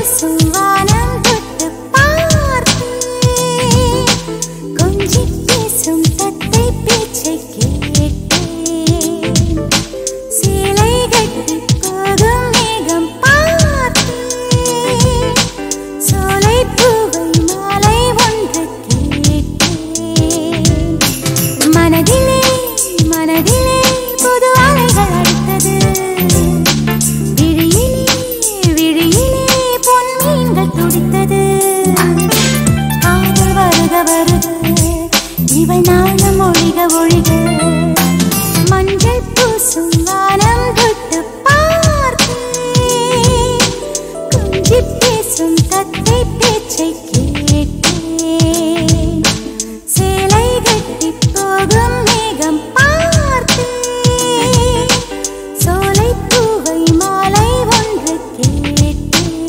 பூசும் வானம் தொட்டு பார்த்தேன் கொஞ்சி பேசும் தத்தை பேச்சை கேட்டேன் சேலை கட்டி போகும் மேகம் பார்த்தேன் சோலை பூவை மாலை ஒன்று கேட்டேன் மனதிலே மனதிலே புது அலைகள் அடித்தது விழியிலே விழியிலே பொன் மீன்கள் துடித்தது காதல் வருக வருக இவள் நாளும் ஒழிக ஒழிக மஞ்சள் பூசும் வானம் தொட்டு பார்த்தேன் கொஞ்சி பேசும் தத்தை பேச்சை கேட்டேன் சேலை கட்டி போகும் மேகம் பார்த்தேன் சோலை பூவை மாலை ஒன்று கேட்டேன்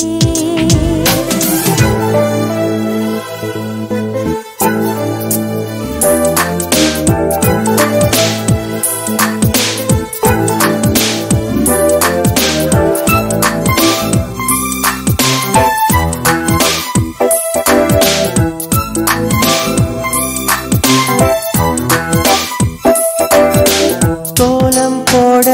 கோலம் போட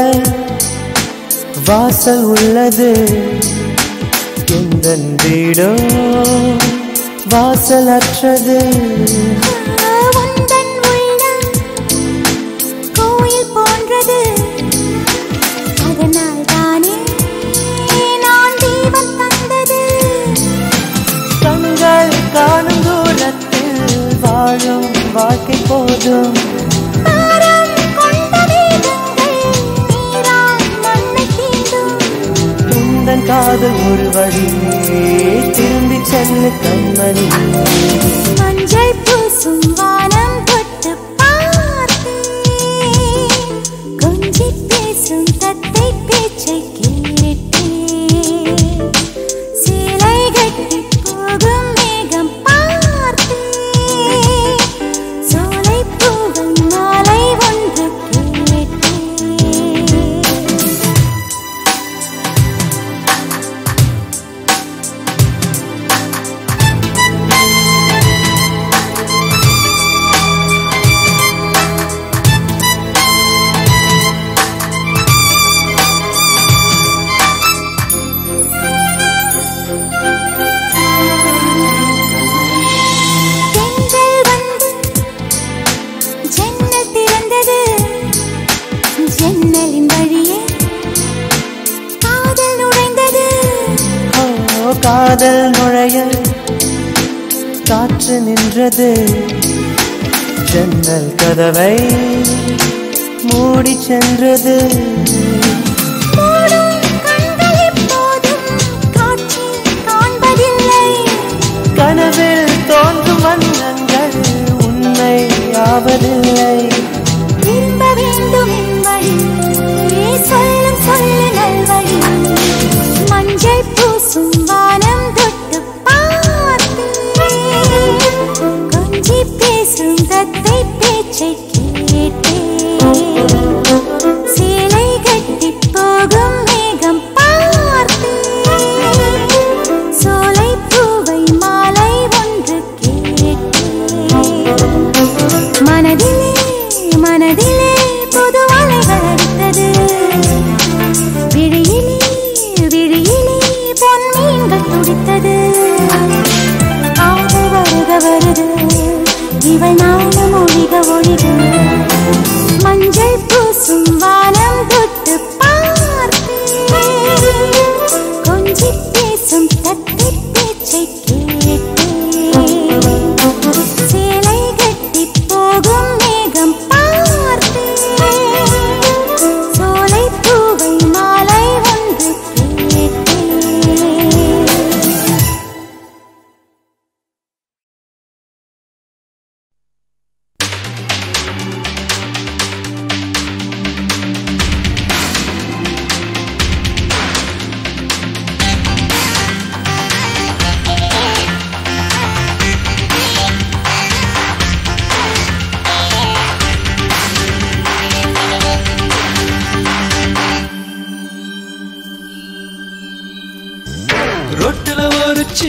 வாசல் உள்ளது எந்த வீடோ வாசலற்றது உந்தன் உள்ளம் கோயில் போன்றது அதனால் தானே நான் தீபம் தந்தது கண்கள் காணும் தூரத்தில் வாழும் வாழ்க்கை போதும் பாரம் கொண்ட வேகங்கள் நீரால் மண்ணை தீண்டும் உந்தன் காதல் ஒரு வழி திரும்பி செல்லு கண்மணி மஞ்சள் பூசும் வானம் தொட்டு பார்த்தேன் கொஞ்சி பேசும் தத்தை பேச்சை கேட்டேன் சேலை கட்டி போகும் மேகம் பார்த்தேன் சோலை பூவன் மாலை ஒன்று கேட்டேன் தென்றல் வந்து ஜன்னல் திறந்தது ஜன்னலின் வழியே காதல் நுழைந்தது ஓ காதல் நுழைய காற்று நின்றது ஜன்னல் கதவை மூடி சென்றது மூடும் கண்கள் எப்போதும் காற்றில் காண்பதில்லை கனவில் தோன்றும் வண்ணங்கள் உண்மை ஆவதில்லை விரும்ப வேண்டும் என் வழி சொல்லும் சொல்லு நல்வழி மஞ்சள் பூசும் வானம் தொட்டு பார்த்தேன் கொஞ்சி பேசும் தத்தை பேச்சை கேட்டேன் சேலை கட்டி போகும் மேகம் பார்த்தேன் சோலை பூவை மாலை ஒன்று கேட்டேன் மனதிலே மனதிலே புது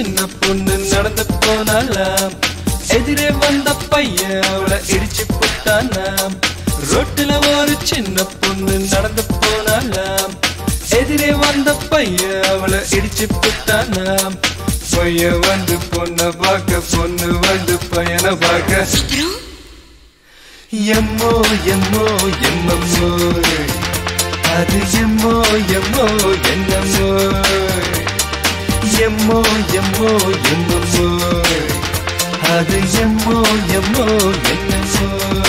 சின்ன பொண்ணு நடந்து போனாலாம் எதிரே வந்த பையன் அவளை இடிச்சு போட்டானாம் ரோட்டுல ஒரு சின்ன பொண்ணு நடந்து போனாலாம் எதிரே வந்த பையன் அவளை இடிச்சு போட்டானாம் பையன் வந்து பொண்ண பார்க்க பொண்ணு வந்து பையனை பார்க்க எம்மோ எம்மோ எம்மம்மோ அது எம்மோ எம்மோ என்னம்மோ எம்மோ எம்மோ எம்மம்மோ அது எம்மோ எம்மோ என்னம்மோ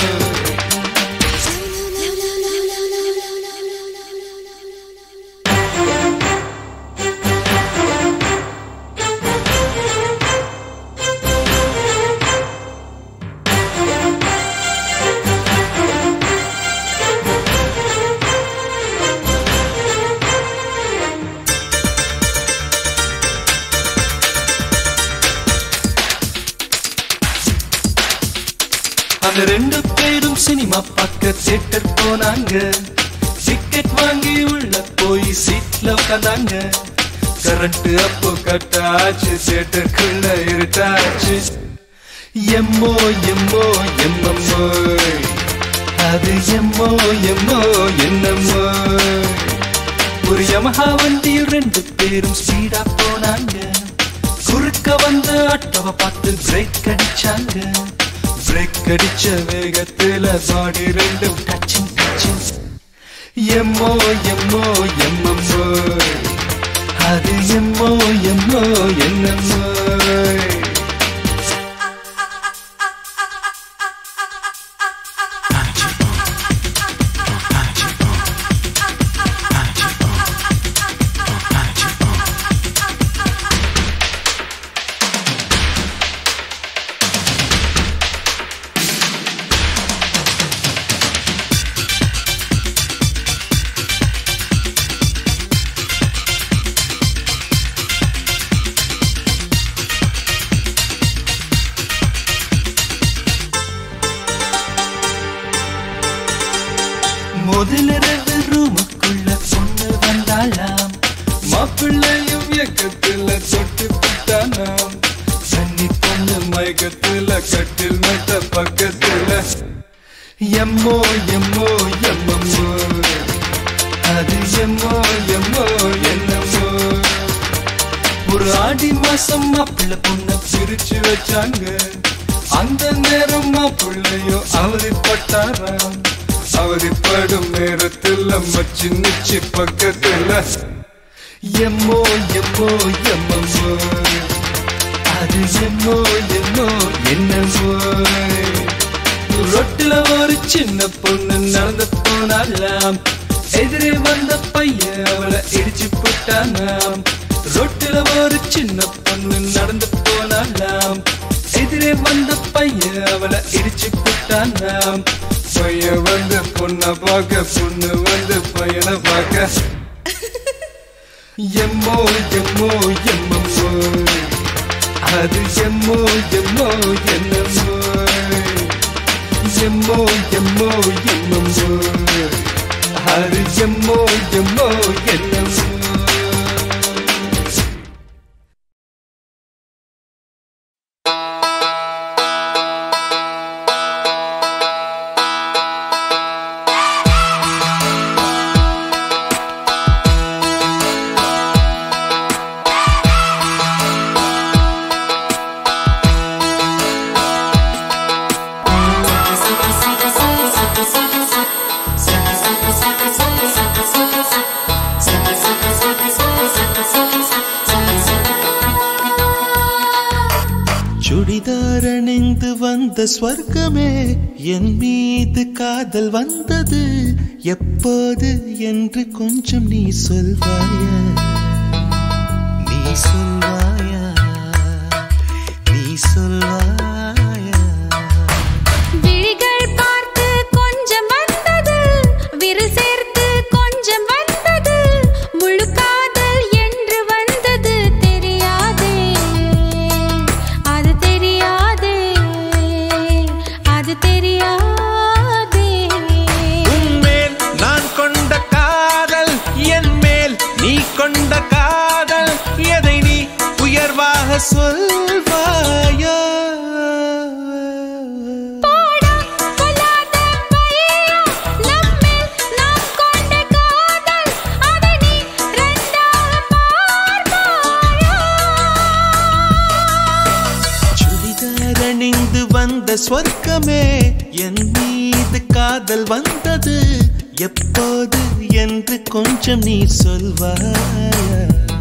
அந்த ரெண்டு பேரும் சினிமா பார்க்க தியேட்டர் போனாங்க டிக்கெட் வாங்கி உள்ள போய் சீட்ல உட்காந்தாங்க கரண்ட் அப்போ கட் ஆச்சு தியேட்டருக்குள்ள இருட்டாச்சு எம்மோ எம்மோ எம்மம்மோ அது எம்மோ எம்மோ என்னம்மோ ஒரு யமஹா வண்டியில் ரெண்டு பேரும் ஸ்பீடா போனாங்க குறுக்க வந்த ஆட்டோவை பார்த்து பிரேக் அடிச்சாங்க பிரேக் அடிச்ச வேகத்துல பாடி ரெண்டும் டச்சிங் டச்சிங் எம்மோ எம்மோ எம்மம்மோ அது எம்மோ எம்மோ என்னம்மோ முதலிரவு ரூமுக்குள்ள பொண்ணு வந்தாளாம் மாப்பிள்ளையும் இயக்கத்துல தொட்டு விட்டானாம் சன்னி பொண்ணு மயக்கத்துல கட்டில் மட்ட பக்கத்துல எம்மோ எம்மோ எம்மம்மோ அது எம்மோ எம்மோ என்னம்மோ ஒரு ஆடி மாசம் மாப்பிள்ளை பொண்ண பிரிச்சு வச்சாங்க அந்த நேரம் மாப்பிள்ளையோ அவதிப்பட்டாராம் அவதிப்படும் நேரத்துல மச்சி நிச்சி பக்கத்துல எம்மோ எம்மோ எம்மம்மோ அது எம்மோ எம்மோ என்னமோ ரொட்டுல ஒரு சின்ன பொண்ணு நடந்து போனாலாம் எதிரே வந்த பையன் அவளை இடிச்சு போட்டானாம் ரொட்டுல ஒரு சின்ன பொண்ணு நடந்து போனாலாம் எதிரே வந்த பையன் அவளை இடிச்சு போட்டானாம் பையன் வந்து பொண்ணை பார்க்க பொண்ணு வந்து பையனை பார்க்க எம்மோ எம்மோ எம்மம்மோ அது எம்மோ எம்மோ என்னம்மோ எம்மோ எம்மோ எம்மம்மோ அது எம்மோ எம்மோ என்னம்மோ சுடிதார் அணிந்து வந்த ஸ்வர்க்கமே என் மீது காதல் வந்தது எப்போது என்று கொஞ்சம் நீ சொல்வாயா நீ சொல்வாயா நீ சொல்வாயா விழிகள் பார்த்து கொஞ்சம் வந்தது விரு சேர்த்து கொஞ்சம் வந்தது முழு காதல் என்று வந்தது தெரியாதே அது தெரியாதே அது தெரியாதே உன்மேல் நான் கொண்ட காதல் என் மேல் நீ கொண்ட காதல் எதை நீ உயர்வாக வந்த சொர்க்கமே என் மீது காதல் வந்தது எப்போது என்று கொஞ்சம் நீ சொல்வாயா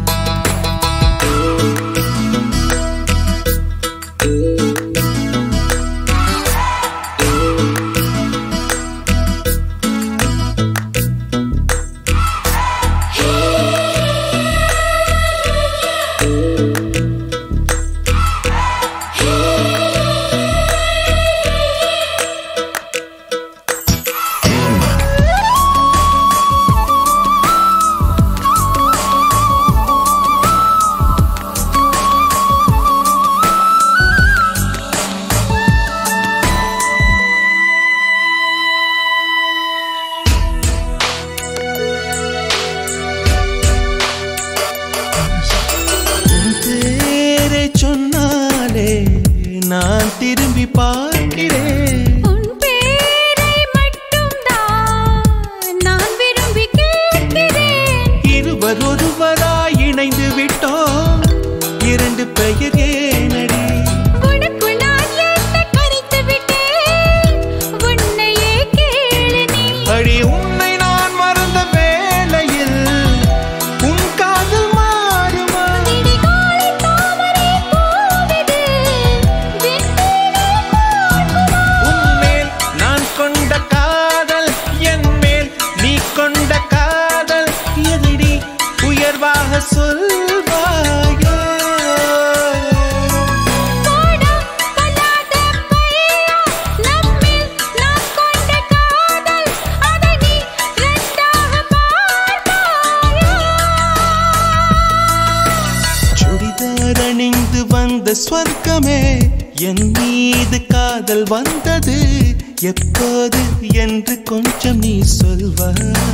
உன் பேரை சொன்னாலே நான் திரும்பி பார்க்கிறேன் உன் பேரை மட்டும்தான் நான் விரும்பி கேட்கிறேன் இருவர் ஒருவராய் இணைந்து விட்டோம் இரண்டு பெயர் ஏனடி உனக்குள் நான் என்னை கரைத்து விட்டேன் உன்னையே கேளு நீ அடி உன்னை நான் மறந்த வேளையில் உன் காதல் மாறுமா இடிகாலை தாமரை பூவிது வெண்மீனை பார்க்குமா உன்மேல் நான் கொண்ட காதல் என் மேல் நீ கொண்ட காதல் எதிரி உயர்வாக சொல்வாயோ போடா பண்ணாத பையா நம்மில் நாம் கொண்ட காதல் அதை நீ ரெண்டாக பார்ப்பாயா சுடிதார் அணிந்து வந்த ஸ்வர்க்கமே என் மீது காதல் வந்தது எப்போது என்று கொஞ்சம் நீ சொல்வாயா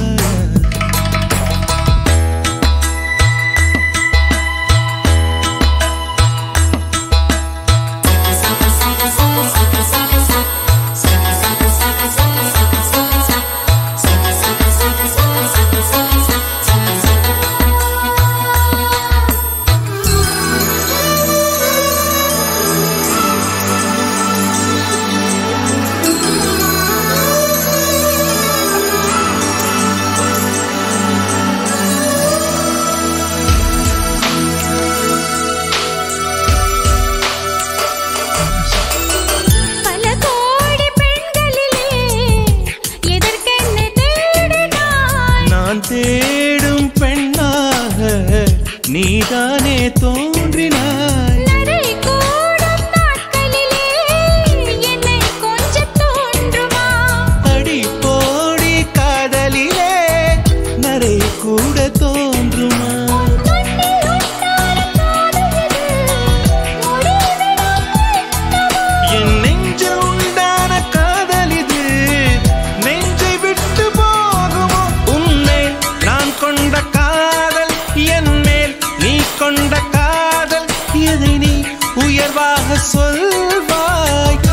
பல கோடி பெண்களிலே எதற்கென்ன தேடினாய் நான் தேடும் பெண்ணாக நீதானே தோன்றினாய் நடை கூடும் நாட்களிலே என்னை கொஞ்சம் தோன்றுமா அடி போடி காதலிலே நரை கூட தோன்றுமா கண்ணில் ஒட்டார காதலிது முடிவிடம் என் நெஞ்சில் உண்டான காதல் இது நெஞ்சை விட்டு போகுமோ உன்மேல் நான் கொண்ட காதல் என் மேல் நீ கொண்ட காதல் எதை நீ உயர்வாக சொல்வாயோ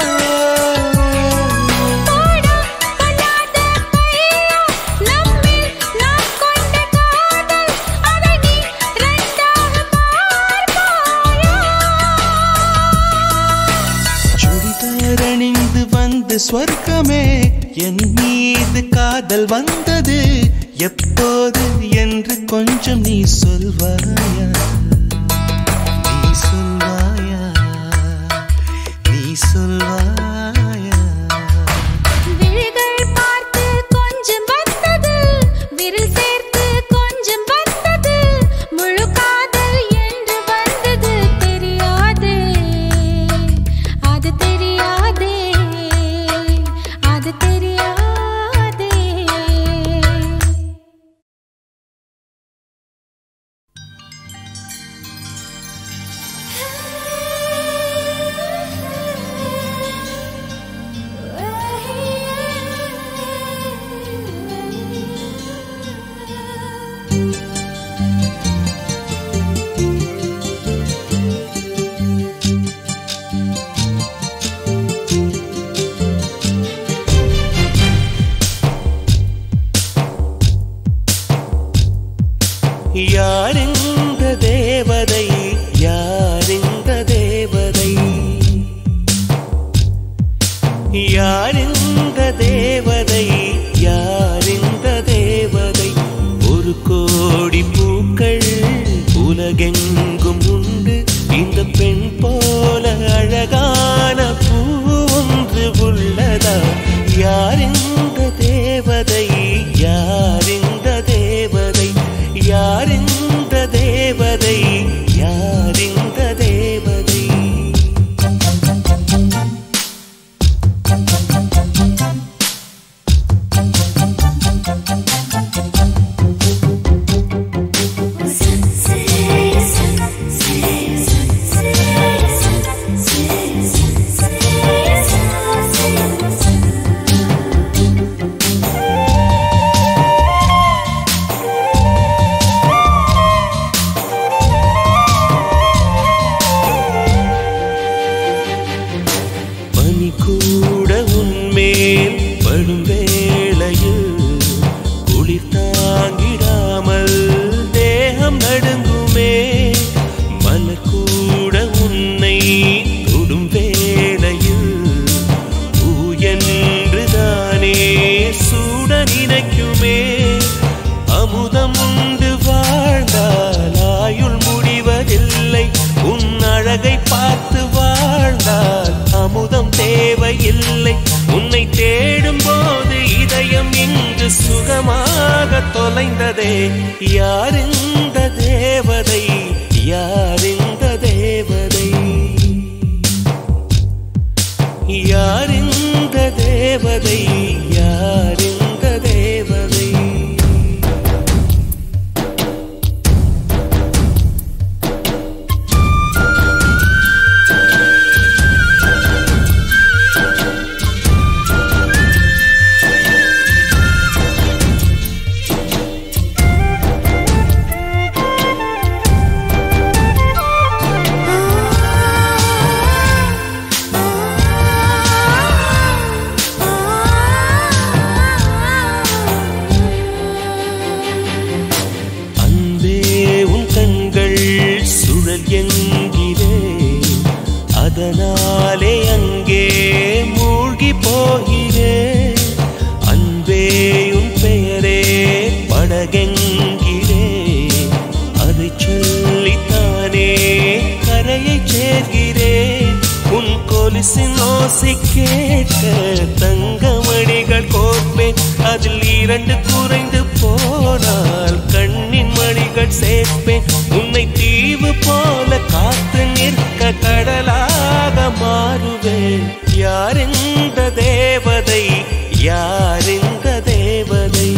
போடா பண்ணாத பையா நம்மில் நாம் கொண்ட காதல் அதை நீ ரெண்டாக பார்ப்பாயா சுடிதார் அணிந்து வந்து ஸ்வர்க்கமே என் மீது காதல் வந்தது எப்போது என்று கொஞ்சம் நீ சொல்வாயா நீ சொல்வாயா நீ சொல்வாயா விழிகள் பார்த்து கொஞ்சம் வந்தது விரல் சேர்த்து கொஞ்சம் வந்தது முழு காதல் என்று வந்தது தெரியாதே அது தெரியாதே அது தெரியாதே நேசமாக தொலைந்ததே யார் இந்த தேவதை யார் இந்த தேவதை யார் இந்த தேவதை யார் இந்த தேவதை அன்பே உன் கண்கள் சுழல் என்கிறே அதனாலே அங்கே மூழ்கி போகிறே அன்பே உன் பெயரே படகென்கிறே அதை சொல்லித்தானே கரையை சேர்கிறேன் உன் கொலுசின் ஓசை கேட்க தங்கமணிகள் கோர்ப்பேன் அதில் இரண்டு குறைந்து போனால் கண்ணின் மணிகள் சேர்ப்பேன் உன்னை தீவு போல காத்து நிற்க கடலாக மாறுவேன் யார் இந்த தேவதை யார் இந்த தேவதை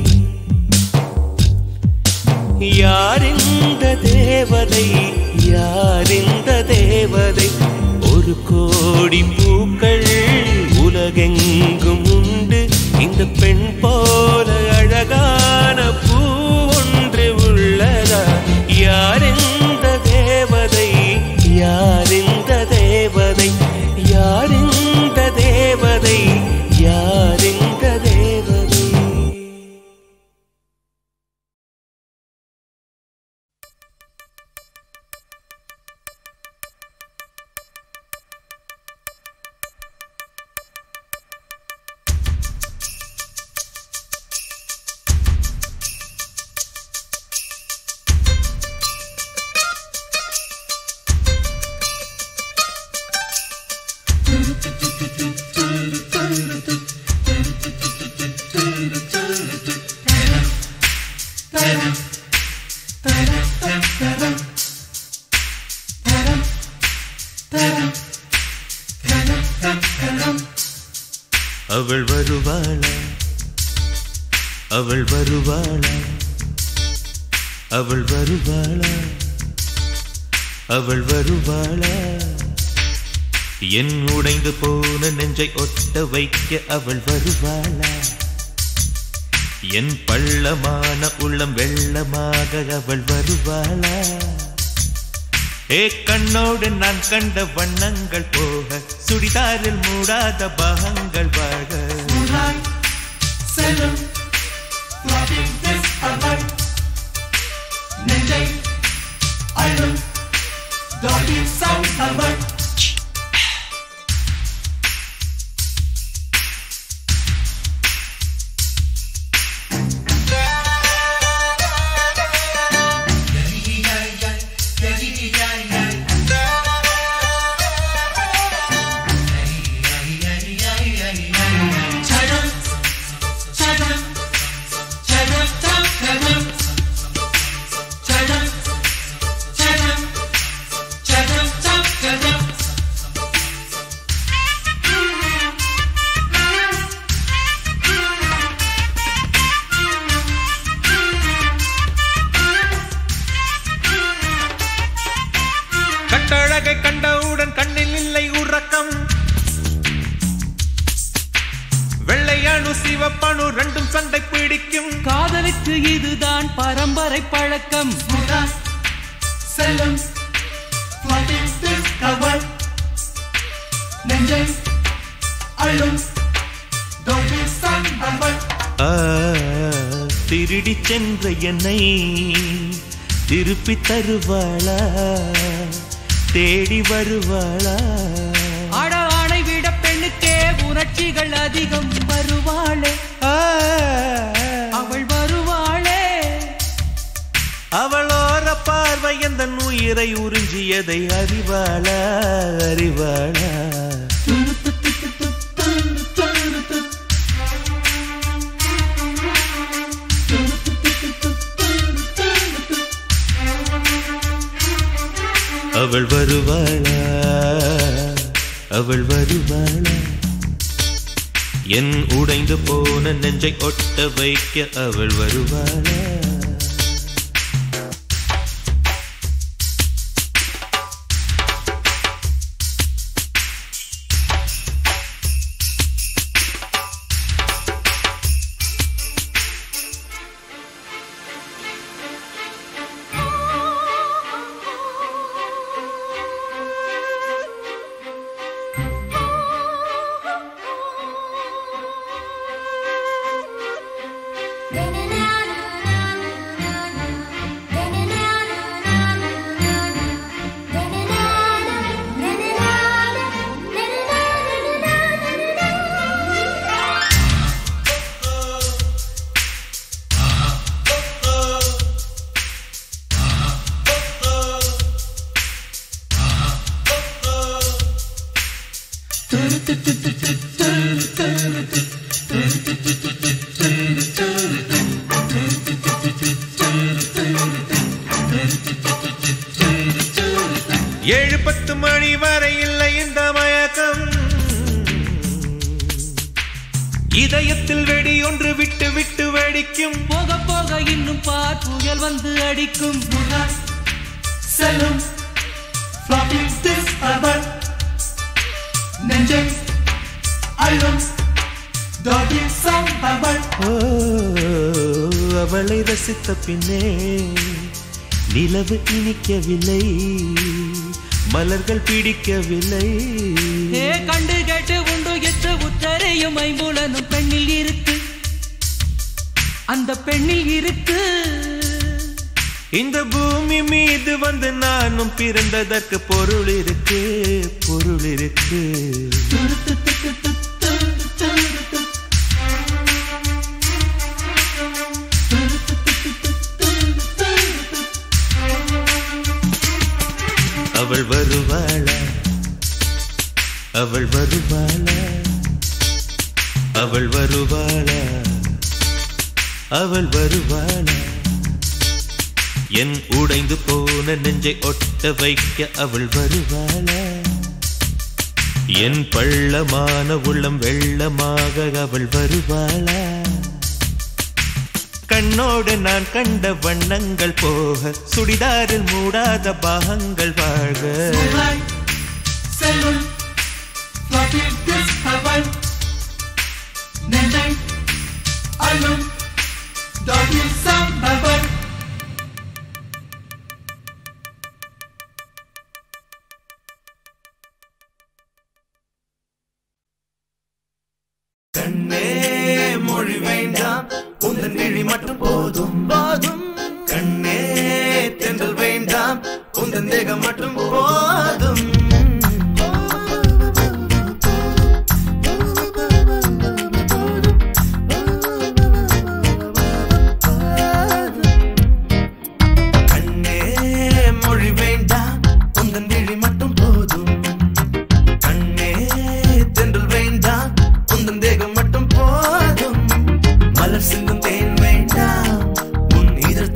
யார் இந்த தேவதை யார் இந்த தேவதை ஒரு கோடி பூக்கள் உலகெங்கும் உண்டு இந்த பெண் போல அழகான பூ ஒன்று உள்ளதா யார் இந்த தேவதை யார் இந்த தேவதை யார் இந்த தேவதை யார் இந்த தேவதை அவள் வருவாளா அவள் வருவாளா அவள் வருவாளா அவள் வருவாளா என் உடைந்து போன நெஞ்சை ஒட்ட வைக்க அவள் வருவாளா என் பள்ளமான உள்ளம் வெள்ளமாக அவள் வருவாளா ஏ கண்ணோடு நான் கண்ட வண்ணங்கள் போக சுடிதாரில் மூடாத பாகங்கள் வாழ செல்லும் அவள் நெஞ்சை அழும் டாடி சவுண்ட் அவள் கட்டழகை கண்டவுடன் கண்ணில் இல்லை உறக்கம் வெள்ளையணு சிவப்பணு ரெண்டும் சண்டை பிடிக்கும் காதலுக்கு இதுதான் பரம்பரை பழக்கம் செல்லும் அவள் நெஞ்சை அழும் டாடி சவுண்ட் அவள் ஆ, திருடிச் சென்ற என்னை திருப்பி தருவாளா தேடி வருவாளா ஆட ஆணை விட பெண்ணுக்கே உணர்ச்சிகள் அதிகம் வருவாளே ஆ, அவள் வருவாளே அவளோர பார்வை எந்த உயிரை உறிஞ்சியதை அறிவாளா அறிவாளா அவள் வருவாளா அவள் வருவாளா என் உடைந்து போன நெஞ்சை ஒட்ட வைக்க அவள் வருவாளா ஏழு பத்து மணி வரை இல்லை இந்த மயக்கம் இதயத்தில் வெடி ஒன்று விட்டு விட்டு வெடிக்கும் போக போக இன்னும் பார் புயல் வந்து அடிக்கும் செல்லும் floppy this rubber நெஞ்சை அழும் doggy some rubber ஓ, அவளை ரசித்த பின்னே நிலவு இனிக்கவில்லை மலர்கள் பிடிக்கவில்லை ஏ கண்டு கேட்டு உண்டு எற்று உத்தரையும் ஐம்புலனும் பெண்ணில் இருக்கு அந்த பெண்ணில் இருக்கு இந்த பூமி மீது வந்து நானும் பிறந்ததற்கு பொருள் இருக்கு பொருள் இருக்கு அவள் வருவாளா அவள் வருவாளா அவள் வருவாளா அவள் வருவாளா என் உடைந்து போன நெஞ்சை ஒட்ட வைக்க அவள் வருவாளா என் பள்ளமான உள்ளம் வெள்ளமாக அவள் வருவாளா கண்ணோடு நான் கண்ட வண்ணங்கள் போக சுடிதாரில் மூடாத பாகங்கள் வாழ்க Moonlight, செல்லும் floppy this rubber நெஞ்சை அழும் doggy some rubber கண்ணே மொழி வேண்டாம் உந்தன் விழி மட்டும் போதும் போதும் கண்ணே தென்றல் வேண்டாம் உந்தன் தேகம் மட்டும் போதும் கண்ணே மொழி வேண்டாம் உந்தன் விழி மட்டும் போதும் கண்ணே தென்றல் வேண்டாம் உந்தன் தேகம் மட்டும் போதும் மலர் சிந்தும் தேன் வேண்டாம் உன் இதழ்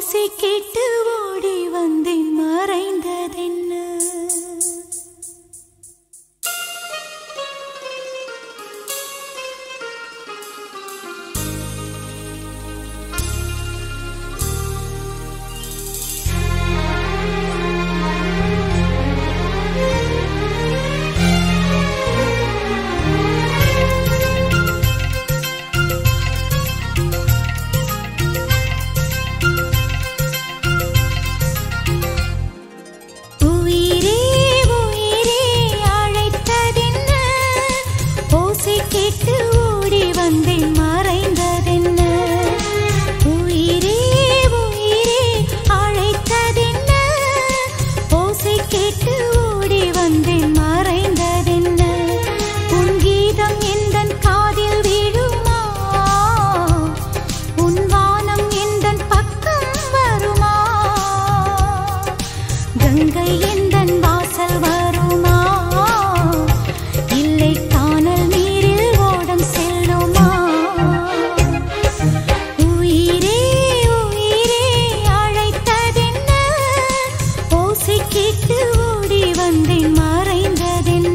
ஓசை கேட்டு ஓடி வந்தேன் மறைந்ததென்ன உயிரே உயிரே அழைத்ததென்ன ஓசை கேட்டு ஓடி வந்தேன் மறைந்ததென்ன உயிரே உயிரே அழைத்ததென்ன ஓசை கேட்டு ஓடி வந்தேன் மறைந்ததென்ன உன் கீதம் எந்தன் காதில் விழுமா உன் வானம் எந்தன் பக்கம் வருமா கங்கை எந்தன் வாசல் வருமா இல்லை காணல் நீரில் ஓடம் செல்லுமா உயிரே உயிரே அழைத்ததென்ன ஓசை கேட்டு ஓடி வந்தேன் மறைந்ததென்ன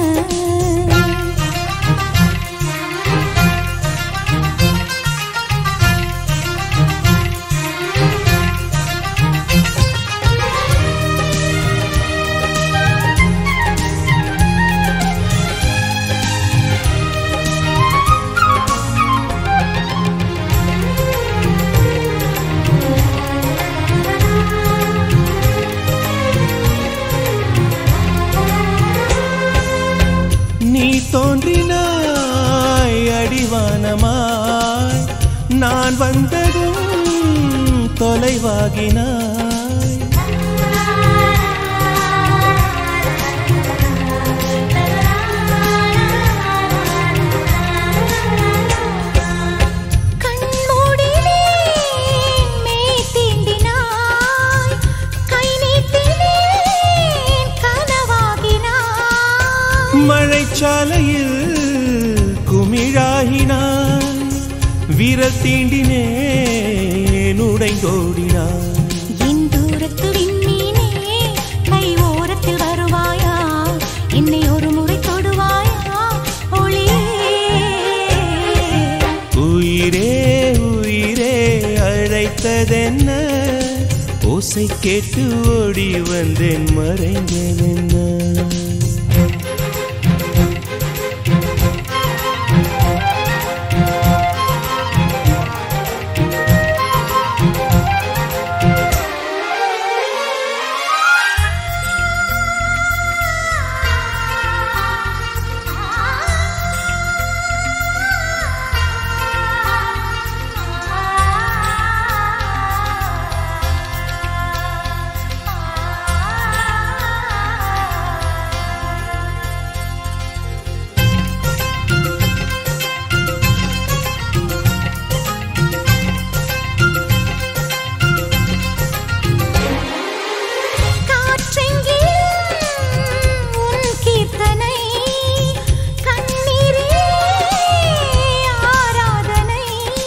நீ தோன்றினாய் அடிவானமாய் நான் வந்ததும் தொலைவாகினாய் கண்மூடிலே மெய் தீண்டினாய் கை நீட்டினேன் கனவாகினாய் மழைச்சாலையில் குமிழாகினாய் விரல் தீண்டினேன் உடைந்தோடினாய் என் தூரத்து விண்மீனே கை ஓரத்தில் வருவாயா என்னை ஒரு முறை தொடுவாயா ஒளியே உயிரே உயிரே அழைத்ததென்ன ஓசை கேட்டு ஓடி வந்தேன் மறைந்ததென்ன காற்றெங்கிலும் உன் கீர்த்தனை கண்ணீரே ஆராதனை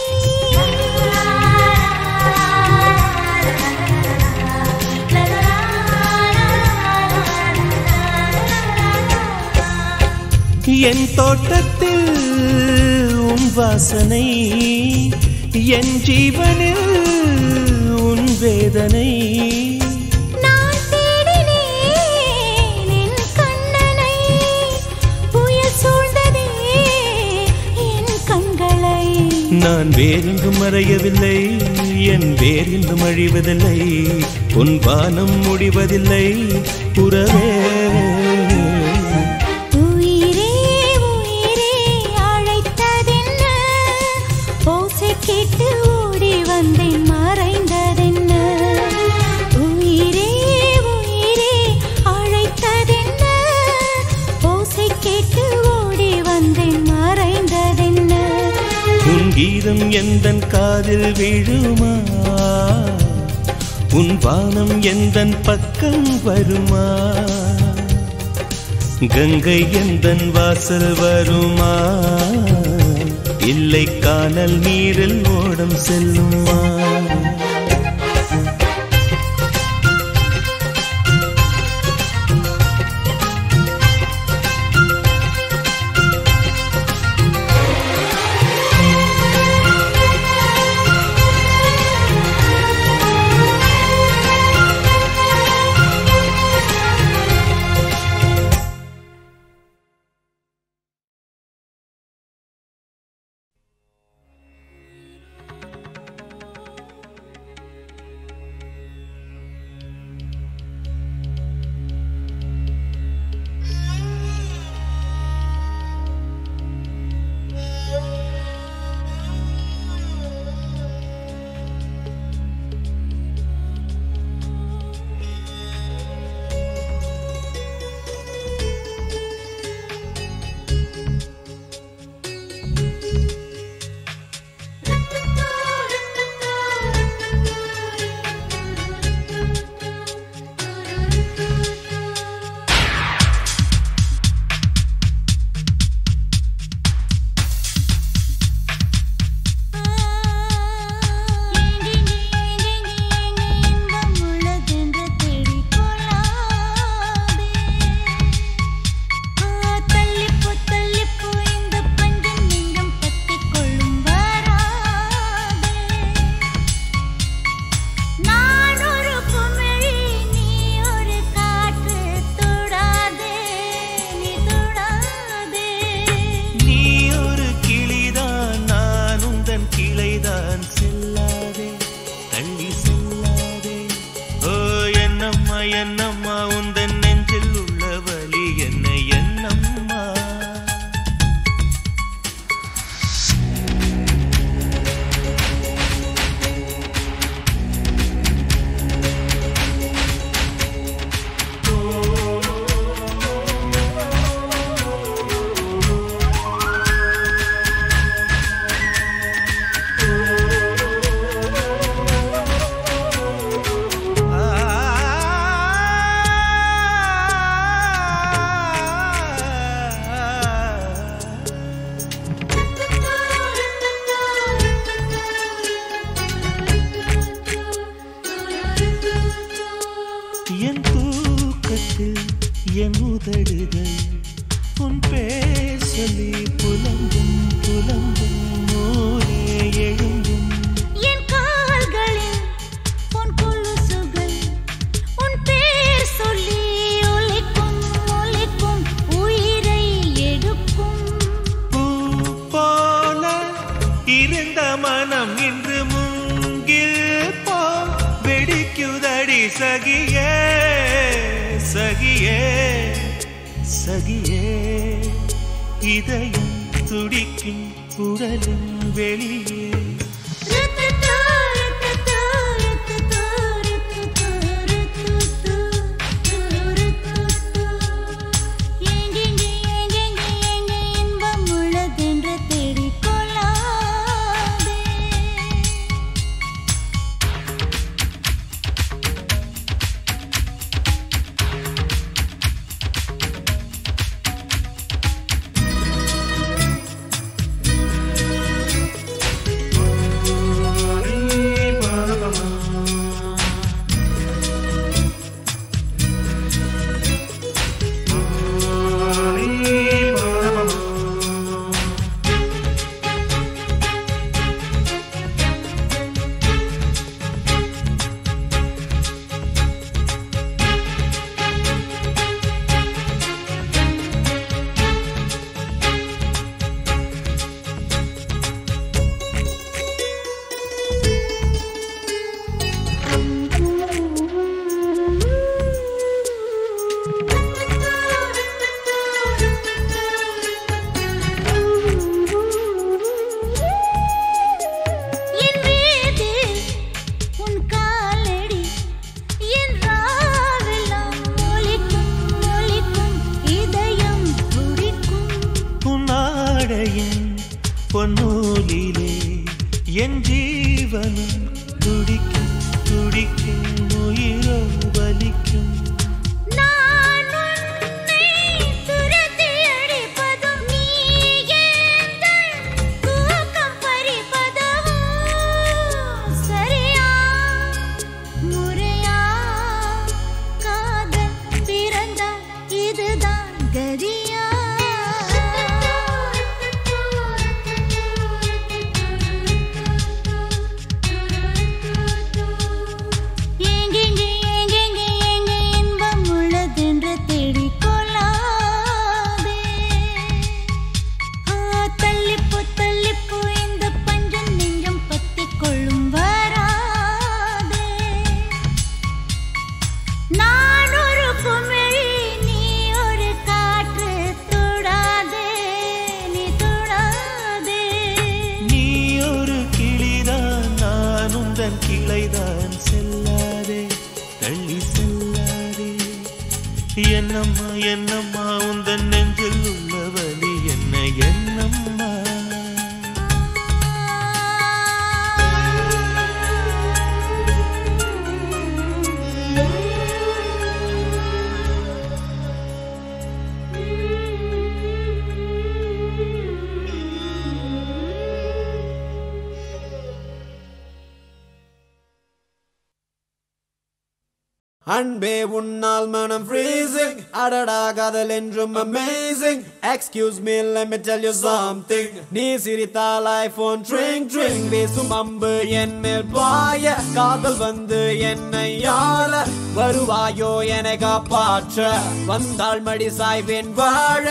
என் தோட்டத்தில் உன் வாசனை என் ஜீவனில் உன் வேதனை நான் தேடினேன் என் கண்ணனை புயல் சூழ்ந்ததே என் கண்களை நான் வேறெங்கும் மறையவில்லை என் வேறெங்கும் அழிவதில்லை உன் வானம் முடிவதில்லை உறவே உயிரே உயிரே அழைத்ததென்ன ஓசை கேட்டு ஓடி வந்தேன் மறைந்ததென்ன உயிரே உயிரே அழைத்ததென்ன ஓசை கேட்டு ஓடி வந்தேன் மறைந்ததென்ன உன் கீதம் எந்தன் காதில் விழுமா உன் வானம் எந்தன் பக்கம் வருமா கங்கை எந்தன் வாசல் வருமா இல்லை காணல் நீரில் ஓடம் செல்லுமா சகியே சகியே சகியே இதயம் துடிக்கும் உடலும் வெளியே எங்கெங்கே எங்கெங்கே எங்கே இன்பம் உள்ளதென்று தேடிக் கொள்ளாதே என் வீடு உன் காலடி என் ராவெல்லாம் ஒலிக்கும் ஒலிக்கும் இதயம் துடிக்கும் புன்னாடையின் பொன்னூலிலே என் ஜீவனும் துடிக்கும் துடிக்கும் உயிரோ வலிக்கும் நான் உன்னை துரத்தி அடிப்பதும் நீ எந்தன் தூக்கம் பறிப்பதும் சரியா முறையா காதல் பிறந்தால் இதுதான் கதியா எங்கெங்கே எங்கெங்கே எங்கே இன்பம் உள்ளதென்று தேடிக் கொள்ளாதே ஆ, தள்ளிப்போ தள்ளிப்போ இந்த பஞ்சம் நெஞ்சம் பத்திக் கொள்ளும் வராதே நான் ஒரு குமிழி நீ ஒரு காற்று தொடாதே நீ தொடாதே நீ ஒரு கிளிதான் நான் உந்தன் கிளைதான் செல்லாதே தள்ளி செல்லாதே என்னம்மா என்னம்மா உந்தன் நெஞ்சில் உள்ள வலி என்ன என்னம்மா அன்பே உன்னால் மனம் freezing அடடா காதல் என்றும் amazing excuse me let me tell you something நீ சிரித்தால் ஐபோன் ட்ரிங் ட்ரிங் வீசும் அம்பு என் மேல் பாய காதல் வந்து என்னை ஆள வருவாயோ என காப்பாற்ற வந்தாள் மடி சாய்வேன் வாழ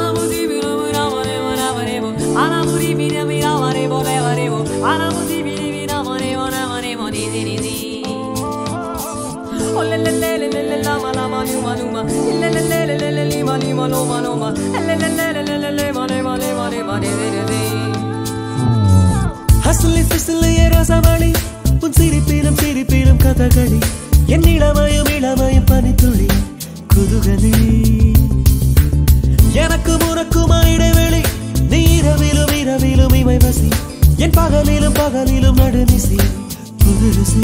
ஹசுலி பிசுலைய ரசமணி உன் சிரிப்பிலும் சிரிப்பிலும் கதகளி என் இளமயம் இளமயம் பனித்துளி குதுகலி எனக்கு உனக்குமா இடைவெளி நீ இரவிலும் இரவிலும் இமை வசி என் பகலிலும் பகலிலும் நடுநிசி புதுரிசி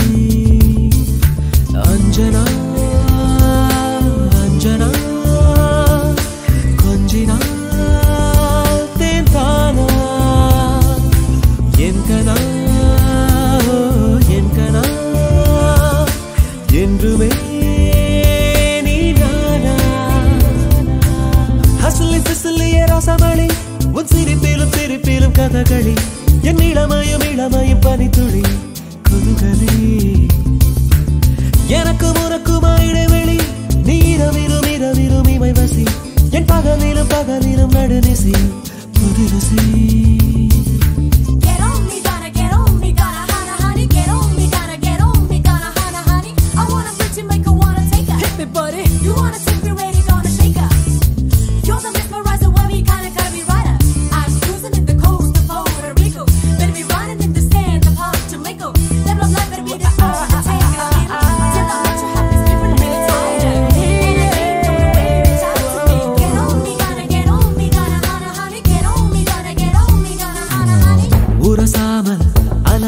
அஞ்சனா அஞ்சனா கொஞ்சினா தேன் தானா என் கனா என் கனா என்றுமே நீ நானா ஹசுலி பிசுலிய ரசமணி உன் சிரிப்பிலும் சிரிப்பிலும் கதகளி என் இளமயம் இளமயம் பனித்துளி குதுகலி எனக்கு உனக்குமா இடைவெளி நீ இரவிலும் இரவிலும் இமை வசி என் பகலிலும் பகலிலும் நடுநிசி புதுரிசி Get on me, gotta get on me, gotta hana honey, get on me, gotta get on me, gotta hana honey. I wanna put you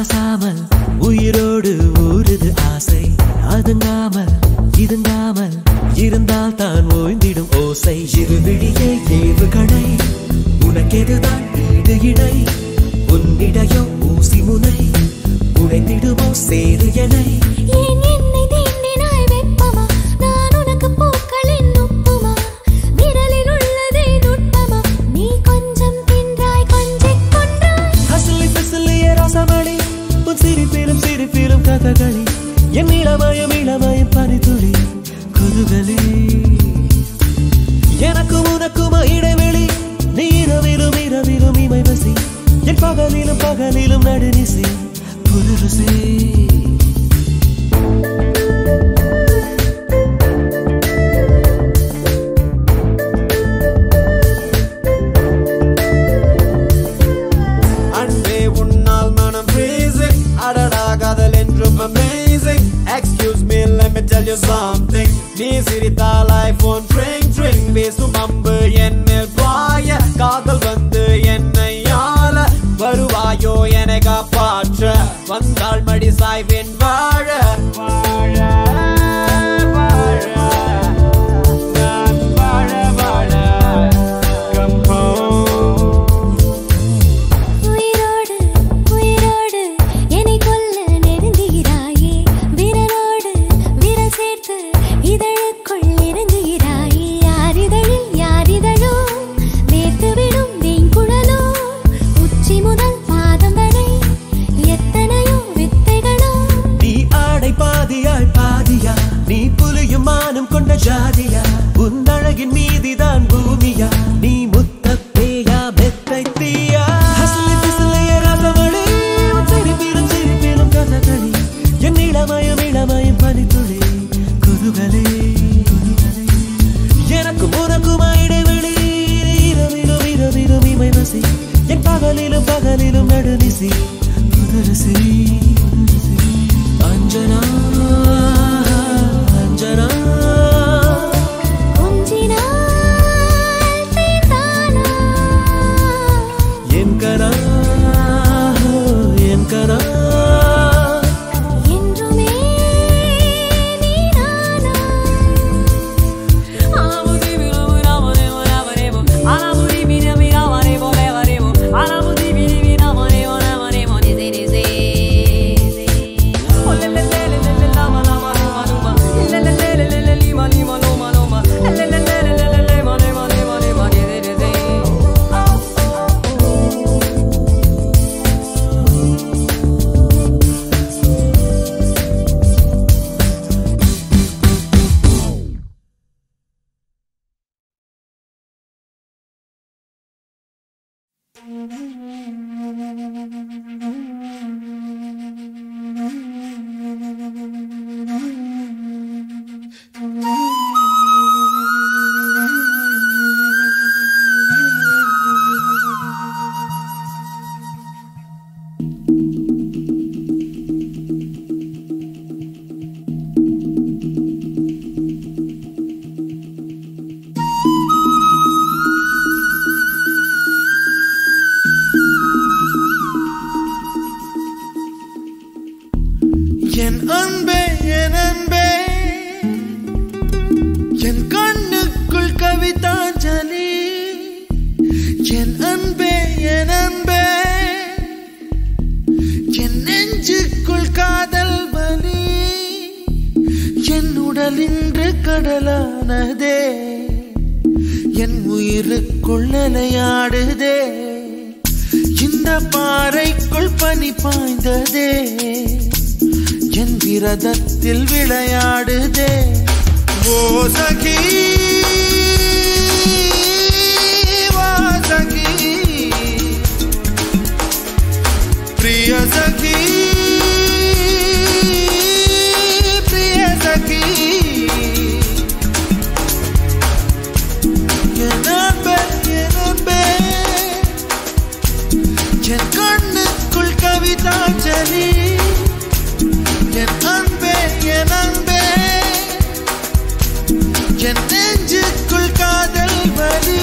அசராமல் உயிரோடு ஊறுது ஆசை அதுங்காமல் இதுங்காமல் இருந்தால் தான் ஓய்ந்திடும் ஓசை இருவிழிய ஏவுகணை உனக்கெதுதான் ஈடு இணை உன்னிடையோ ஊசி முனை உடைந்திடுமோ சேரு எனை ஏன் என்னை தீண்டினாய் வெப்பமா நான் உனக்கு பூக்களின் உப்புமா விரலில் உள்ளதே நுட்பமா நீ கொஞ்சம் தின்றாய் கொஞ்சிக் கொன்றாய் ஹசலி பிசலிய ரசமணி உன் சிரிப்பிலும் சிரிப்பிலும் கதகளி என் இளமயம் இளமயம் பனித்துளி குதுகலி எனக்கும் உனக்கும் இடைவெளி நீ இரவிலும் இரவிலும் இமை வசி என் பகலிலும் பகலிலும் நடுநிசி புது ருசி அன்பே உன்னால் மனம் freezing அடடா காதல் என்றும் amazing excuse me let me tell you something நீ சிரித்தால் ஐபோன் ட்ரிங் ட்ரிங் பேசும் அம்பு என் மேல் பாய காதல் வந்து என்னை ஆள வருவாயோ என காப்பாற்ற வந்தாள் மடி சாய்வேன் வாழ வாழ வாழ நான் வாழ வாழ come home உயிரோடு உயிரோடு என்னை கொல்ல நெருங்குகிறாயே விரலோடு விரல் சேர்த்து இதழுக்குள் இறங்குகிறாயே யார் இதழில் யார் இதழோ வேர்த்துவிடும் வெண்குழலோ உச்சி முதல் பாதம் வரை எத்தனையோ வித்தைகளோ நீ ஆடை பாதியாய் பாதியா நீ புலியும் மானம் கொண்ட ஜாதியா உன் அழகின் மீதிதான் பூமியா நீ முத்த பேயா மெத்தை தீயா ஹசலி பிசலைய ரசமணி உன் சிரிப்பிலும் சிரிப்பிலும் கதகளி என் இளமயம் இளமயம் பனித்துளி குதுகலே எனக்கு உனக்கும் இடைவெளி இரவிலும் இரவிலும் இமை வசி என் பகலிலும் பகலிலும் நடுநிசி புதுரசி அஞ்சனா அஞ்சனா கொஞ்சினாள் தீர்த்தானா என் கனா என் கனா என்றுமே நீதானா என் அன்பே என் அன்பே என் கண்ணுக்குள் கவிதாஞ்சலி என் அன்பே என் அன்பே என் நெஞ்சுக்குள் காதல் பலி என் உடல் இன்று கடலானதே என் உயிருக்குள் நிலையாடுதே இந்த பாறைக்குள் பனி பாய்ந்ததே என் விரதத்தில் விளையாடுதே ஓ சகி வா சகி பிரிய சகி பிரிய சகி என் அன்பே என் அன்பே என் கண்ணுக்குள் கவிதாஞ்சலி என் அன்பே என் அன்பே என் நெஞ்சுக்குள் காதல் வலி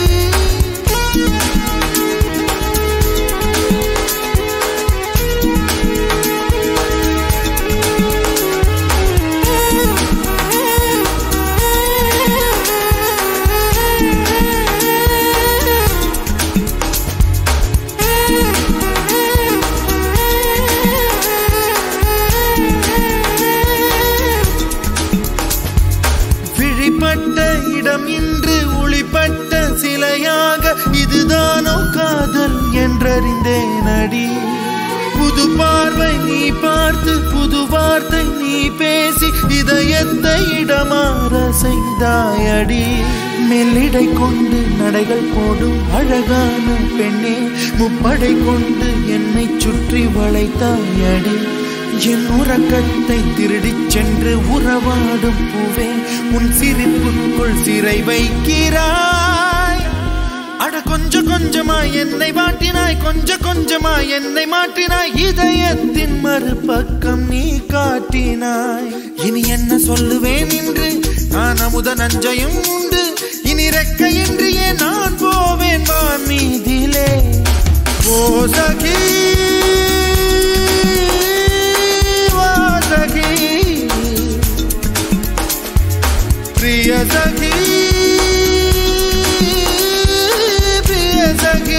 நடி புது பார்வை நீ பார்த்து புது வார்த்தை நீ பேசி இதயத்தை இடமாற செய்தாயடி மெல்லிடை கொண்டு நடைகள் போடும் அழகான பெண்ணே முப்படை கொண்டு என்னை சுற்றி வளைத்தாயடி என் உறக்கத்தை திருடிச் சென்று உறவாடும் பூவே உன் சிரிப்புக்குள் சிறை வைக்கிறாய் அட கொஞ்ச கொஞ்சமா என்னை மாட்டினாய் கொஞ்ச கொஞ்சமா என்னை மாட்டினாய் இதயத்தின் மறுபக்கம் நீ காட்டினாய் இனி என்ன சொல்லுவேன் என்று நான் அமுத நஞ்சையும் உண்டு இனி ரெக்கையின்றியே நான் போவேன் வான் மீதிலே ஓ சகி ஓ சகி பிரிய சகி பிரிய சகி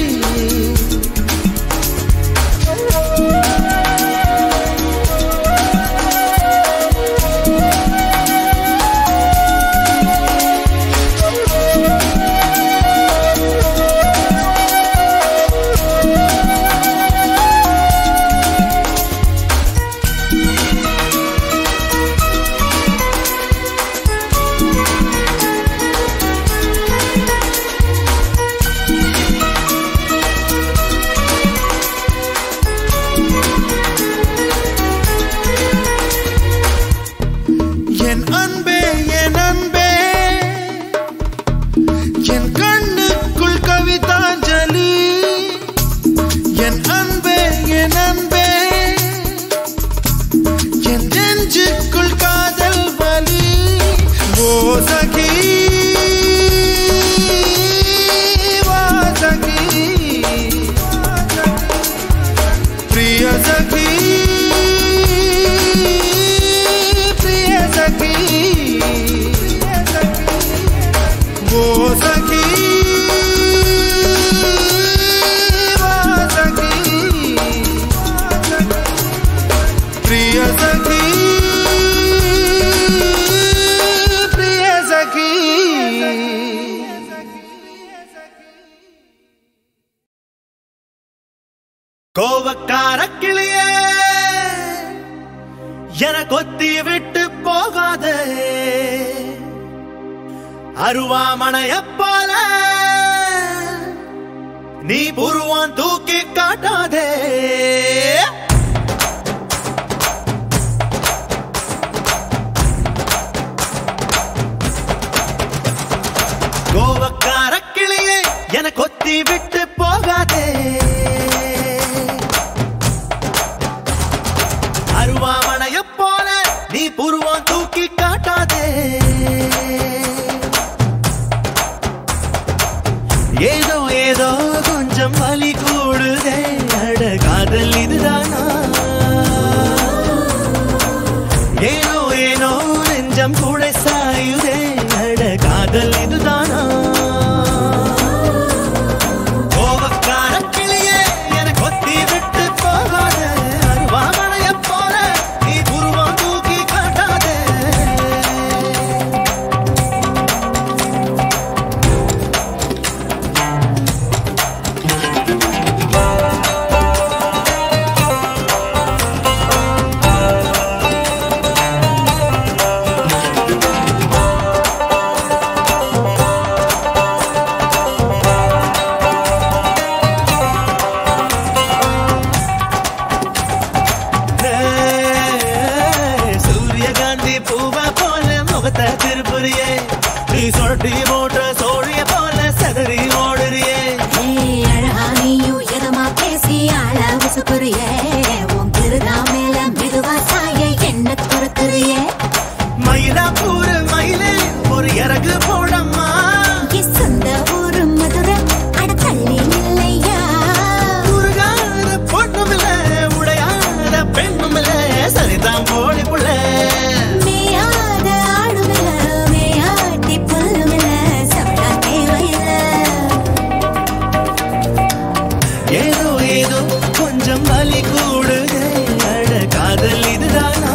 என் அன்பே என் அன்பே என் கண்ணுக்குள் கவிதாஞ்சலி என் அன்பே என் அன்பே என் நெஞ்சுக்குள் காதல் வலி ஓ சகி வா சகி பிரிய சகி பிரிய சகி ஓ சகி வா சகி பிரிய சகி பிரிய சகி கோவக்கார கிளியே என கொத்தி விட்டு போகாதே அருவாமனைய போல நீ புருவான் தூக்கி காட்டாதே கோவக்கார கிளியே என கொத்தி விட்டு போகாதே அருவாமனைய போல நீ புருவம் தூக்கி காட்டாதே ஏதோ ஏதோ கொஞ்சம் வலி கூடுதே அட காதல் இதுதானா ஏனோ ஏனோ நெஞ்சம் கூட சாயுதே அட காதல் இதுதானா கோபக்கார கிளியே என கொத்தி விட்டு போகாத அருவாமனைய போல நீ புருவம் தூக்கி காட்டாதே சூரியகாந்தி பூவ போல முகத்தை திருப்புறியே நீ சொட்டி போட்ட சோழிய போல சதறி ஓடுறியே ஏய், அழகா நீயும் இதமா பேசி ஆள உசுப்புறியே. உன் திருநா மேல மெதுவா சாய என்ன துரத்துறியே. மயிலா பூரு மயிலே ஒரு இறகு போடம்மா என் சொந்த ஊரு மதுரை, அட தள்ளி நில்லையா. உருகாத பொண்ணும் இல்ல உடையாத பெண்ணும் இல்ல சரிதான் போடி புள்ள மேயாத ஆடுமில்ல, மேயாட்டி புல்லுமில்ல, சவடா தேவையில்ல. ஏதோ ஏதோ கொஞ்சம் வலி கூடுதே அட காதல் இதுதானா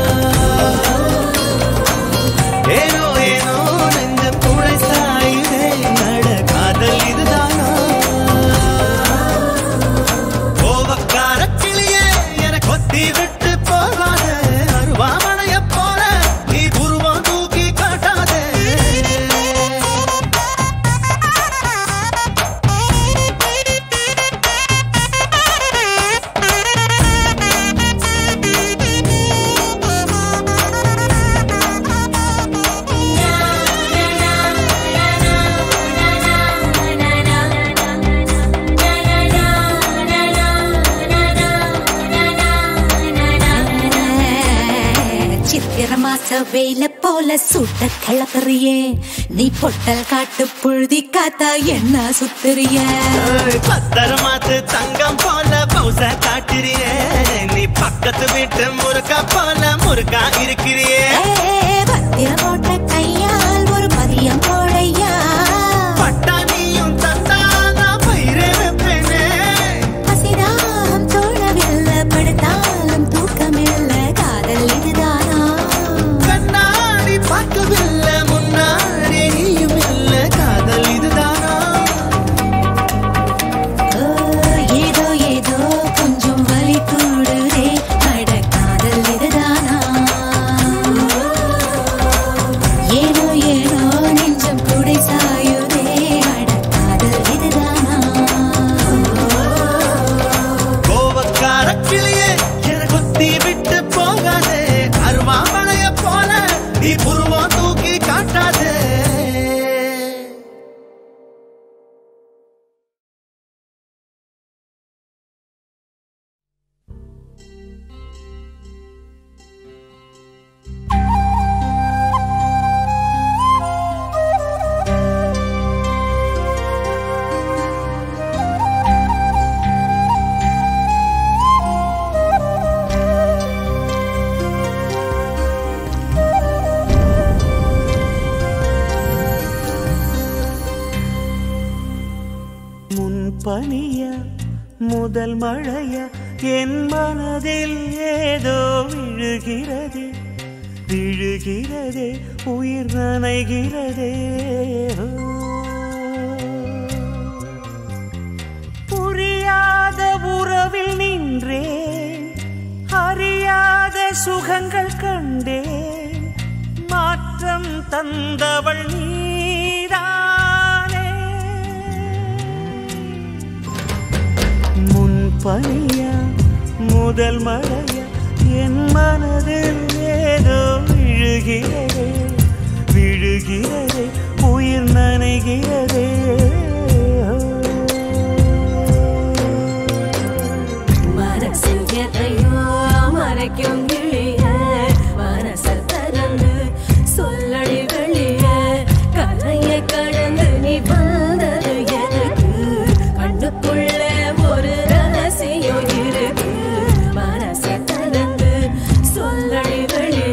ஏனோ ஏனோ நெஞ்சம் கூட சாயுதே அட காதல் இதுதானா மாச வெயில போல சூட்ட கிளப்புறியே நீ பொட்டல் காட்டு புழுதி காத்தா என்ன சுத்துறிய பத்தரமாத்து தங்கம் போல பௌச காட்டுறியே நீ பக்கத்து வீட்டு முருக்கா போல முருக்கா இருக்கிறியே பத்திர போட்ட கையால் ஒரு பதியம் போடையா பட்டாணியும் தந்தா நான் பயிரே வைப்பேனே பசிதாகம் தோழவில்லை படுத்தாலும் தூக்கமில்லை காதல் இதுதானா கண்ணாடி பார்க்கவில்லை முன்னாடி நீயும் இல்ல காதல் இதுதானா ஓ, ஏதோ ஏதோ கொஞ்சம் வலி கூடுதே அட காதல் இதுதானா ஏனோ ஏனோ நெஞ்சம் குடை சாயுதே அட காதல் இதுதானா கோவக்கார கிளியே என குத்தி விட்டு போகாதே அருவாமனைய போல நீ புருவம் தூக்கி காட்டாதே முன்பனிய முதல் மழைய என் மனதில் ஏதோ விழுகிறது விழுகிறதே உயிர் நனைகிறதே புரியாத உறவில் நின்றேன் அறியாத சுகங்கள் கண்டேன் மாற்றம் தந்தவள் நீதானே முன்பனியா முதல் மழையா என் மனதில் ஏதோ விழுகிறதே விழுகிறதே உயிர் நனைகிறதே மனசில் எதையோ மறைக்கும் கிளிய மனசல் திறந்து சொல்லடி வெளிய கரைய கடந்து நீ வந்தது எதுக்கு கண்ணுக்குள்ள ஒரு ரகசியம் இருக்கு மனச திறந்து சொல்லடி வெளிய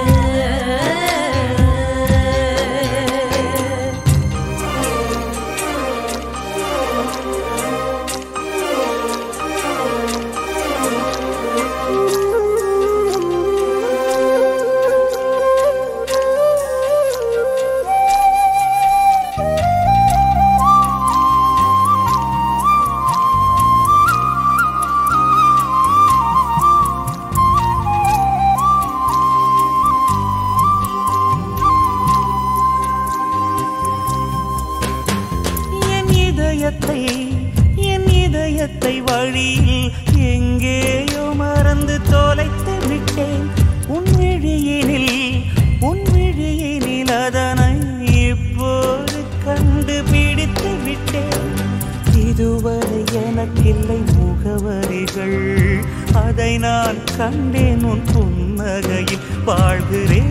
என் இதயத்தை என் இதயத்தை வழியில் எங்கேயோ மறந்து தொலைத்து விட்டேன் உன் விழியினில் உன் விழியினில் அதனை இப்போது கண்டுபிடித்து விட்டேன் இதுவரை எனக்கில்லை முகவரிகள் அதை நான் கண்டேன் உன் புன்னகையில் வாழ்கிறேன்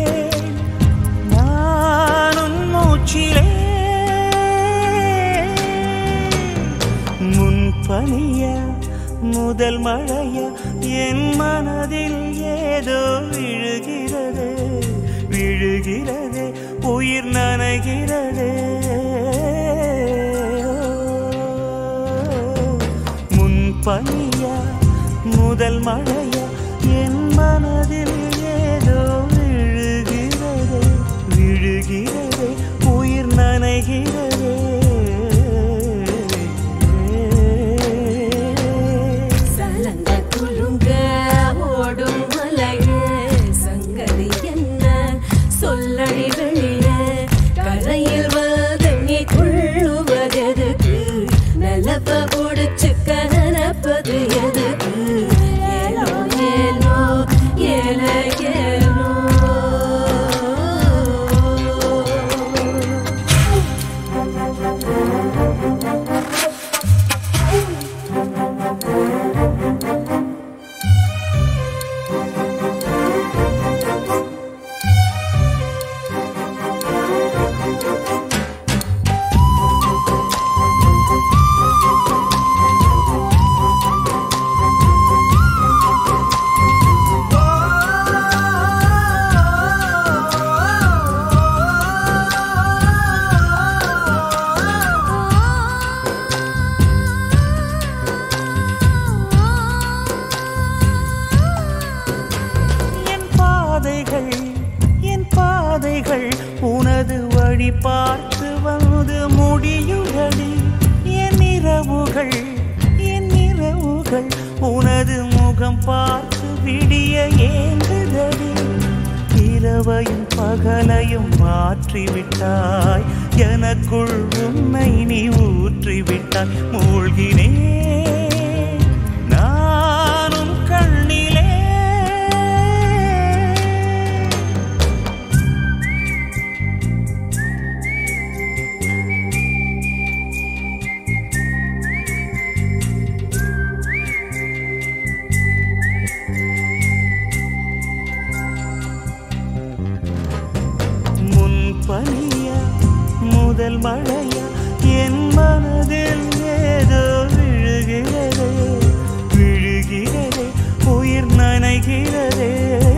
நான் உன் மூச்சிலே முன்பனிய முதல் மழைய என் மனதில் ஏதோ விழுகிறது விழுகிறது உயிர் நனைகிறது முன்பனிய முதல் மழைய என் மனதில் ஏதோ விழுகிறது விழுகிறது உயிர் நனைகிறது சலங்க குலுங்க ஓடும் மலையே சங்கதி என்ன சொல்லடி வெளியே கரையில் வந்து நீ துள்ளுவதெதுக்கு நிலப்ப ஒடிச்சுக்க நினைப்பது எதுக்கு ஏலோ ஏலோ ஏலே கண்கள் உனது முகம் பார்த்து விடிய ஏங்குதடி இரவையும் பகலையும் மாற்றிவிட்டாய் எனக்குள் உன்னை நீ ஊற்றிவிட்டாய் மூழ்கினேன் நானும் கண்ணிலே முன் பனியா முதல் மழையா என் மனதில் ஏதோ விழுகிறதே விழுகிறதே உயிர் நனைகிறதே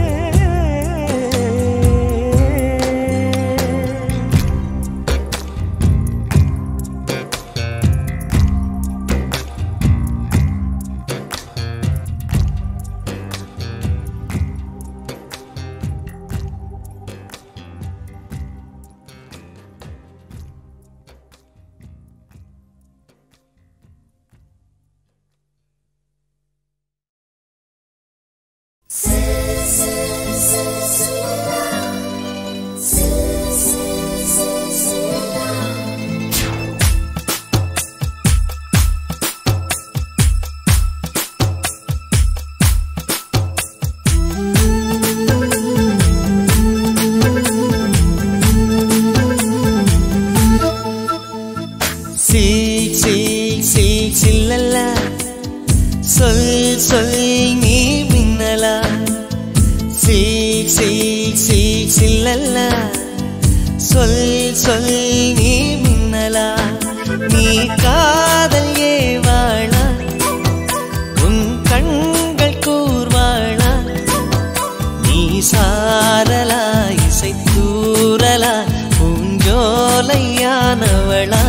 சீ சீ சீ சில்லல்ல சொல் சொல் நீ மின்னலா சீ சீ சீ சில்லல்ல சொல் சொல் நீ மின்னலா நீ காதல் ஏவாளா உன் கண்கள் கூர்வாளா நீ சாரலா இசை தூரலா பூஞ்சோலையானவளா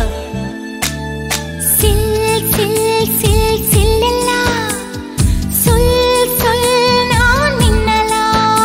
சில் சில் சில் சில்லெல்லா சொல் சொல் நான் மின்னலா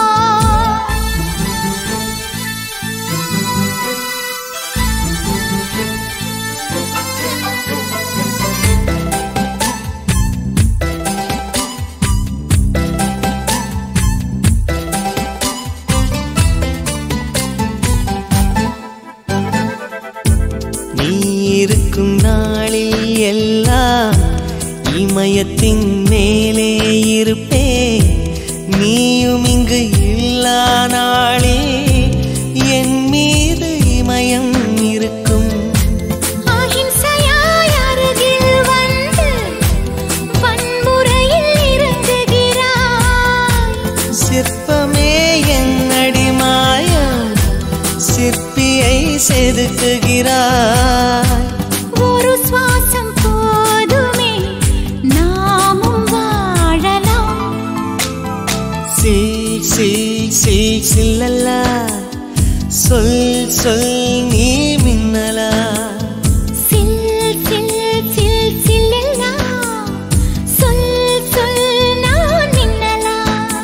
நீ இருக்கும் நாளில் எல்லாம் இமயத்தின் மேலே இருப்பே நீயும் இங்கு இல்லா நாளே என் மீது இமயம் இருக்கும் அஹிம்சையாய் அருகில் வந்து வன்முறையில் இறங்குகிறாய் சிற்பமே என் அடிமாயா சிற்பியை செதுக்குகிறாய் ஒரு சுவாசம் போதுமே நாமும் வாழலாம் சீ சீ சீ சில்லல்லா சொல் சொல் நீ மின்னலா சில் சில் சில் சில்லெல்லா சொல் சொல் நான் மின்னலா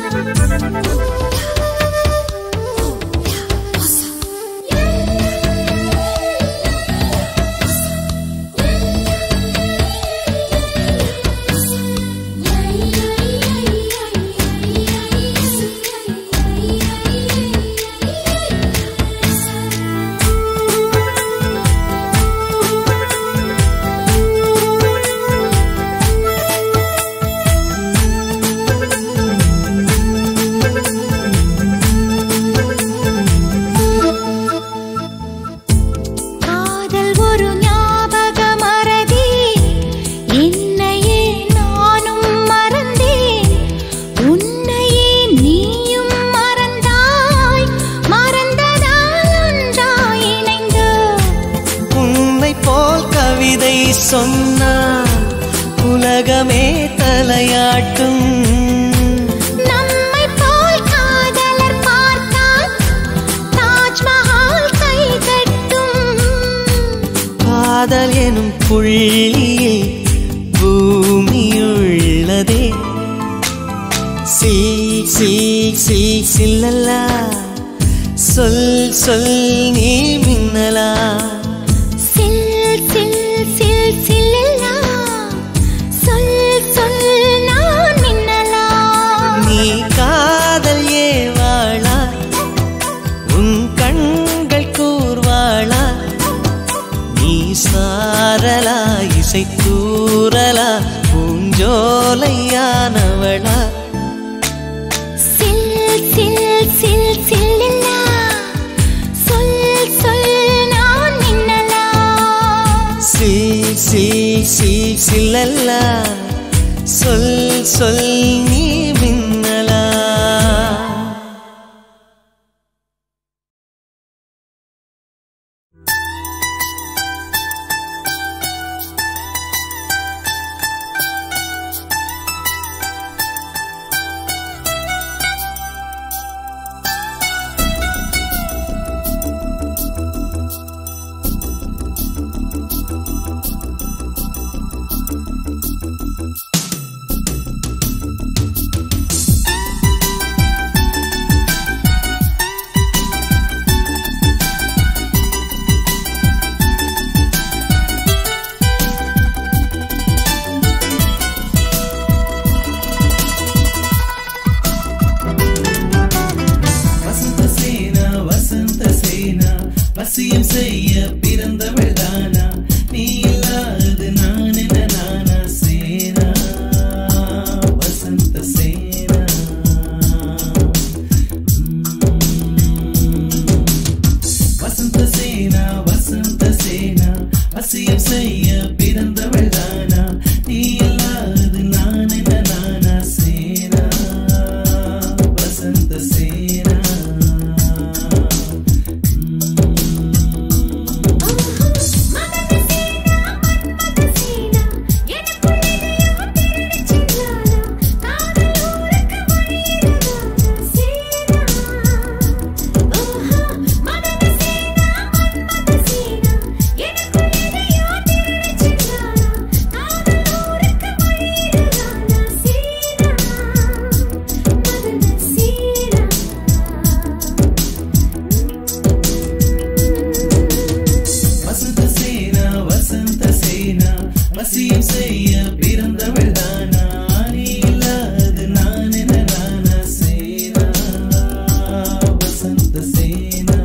காதல் ஒரு ஞாபக மறதி என்னையே நானும் மறந்தேன் உன்னையே நீயும் மறந்தாய் மறந்ததால் ஒன்றாய் இணைந்தோம் உன்னை போல் கவிதை சொன்னால் உலகமே தலையாட்டும் நம்மை போல் காதலர் பார்த்தால் தாஜ்மஹால் கை கட்டும் காதல் எனும் புள்ளியில் பூமியுள்ளதே சீ சீ சீ சில்லல்லா சொல் சொல் நீ மின்னலா சில் சில் சில் சில்லெல்லா சொல் சொல் பூஞ்சோலையானவளா சில் சில் சில் சில்லலா சொல் சொல் நான் மின்னலா சி சி சி சில்லல்லா சொல் சொல் நீ மின்னலா வசந்த சேனா வசந்த சேனா வசியம் செய்ய பிறந்தவள் தானா நீ இல்லாது நான் என்ன நானா சேனா வசந்த சேனா வசந்த சேனா வசந்த சேனா வசியம் செய்ய பிறந்தவள் தானா நீ இல்லாது நான் என்ன நானா சேனா வசந்த சேனா வசந்த சேனா வசந்த சேனா வசியம் செய்ய பிறந்தவள் தானா நீ இல்லாது நான் என்ன நானா சேனா வசந்த சேனா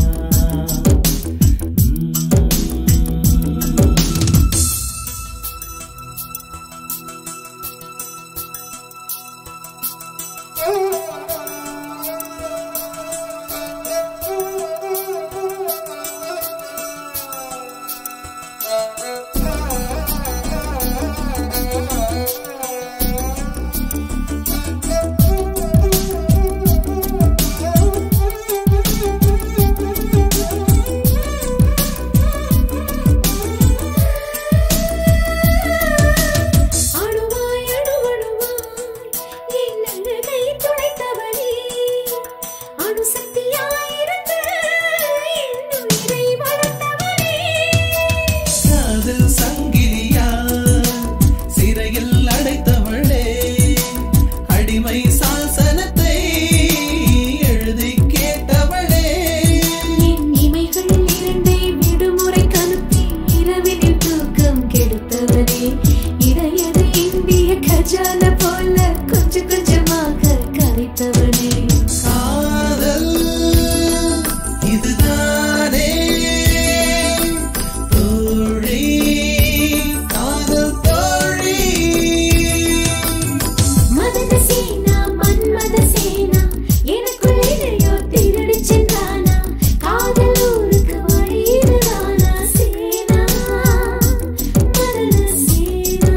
அணுவாய் அணுவணுவாய் என் அழகை துடைத்தவளே அணுசக்தியாயிருந்து என் உயிரை வளர்த்தவளே காதல் சங்கிலியா சிறையில் அடைத்தவளே அடிமை சாசனத்தை எழுதி கேட்டவளே என் இமைகள் இரண்டை விடுமுறை கனுப்பி இரவினில் தூக்கம் கெடுத்தவனே இடையது இந்திய கஜான போல கொஞ்சம் கொஞ்சமாக கரைத்தவனே காதல் இதுதானே தோழி காதல் தோழி மதன சேனா மன்மத சேனா எனக்குள் இதையோ திருடி சென்றானா காதல் ஊருக்கு வழியிடுறானா சேனா மதன சேனா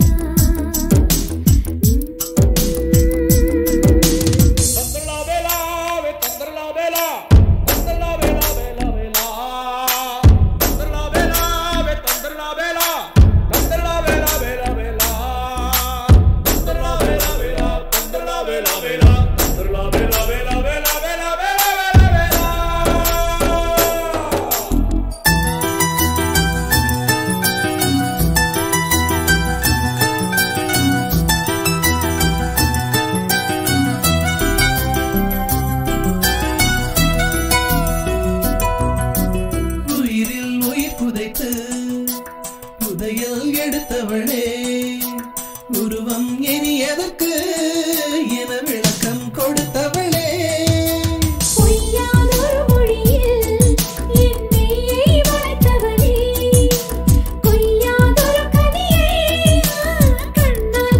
உயிரில் உயிர் புதைத்து புதையல் எடுத்தவளே உருவம் இனி எதற்கு என விளக்கம் கொடுத்தவளே பொய்யானொரு மொழியில் என் மெய்யை வளைத்தவனே கொய்யாதொரு கனியை கண்ணால்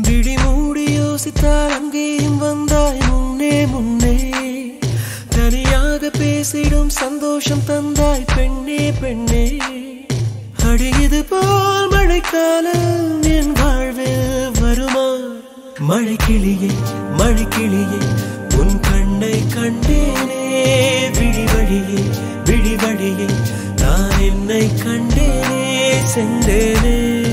விழி மூடி யோசித்தால் அங்கேயும் வந்தாய் முன்னே முன்னே தனியாக பேசிடும் சந்தோஷம் தந்தாய் பெண்ணே பெண்ணே அடியது போல் மழைக்காலம் என் வாழ்வில் வருமா மழை கிளியே மழை கிளியே உன் கண்ணை கண்டேனே விழி வழியே விழி வழியே நான் என்னை கண்டேனே சென்றேனே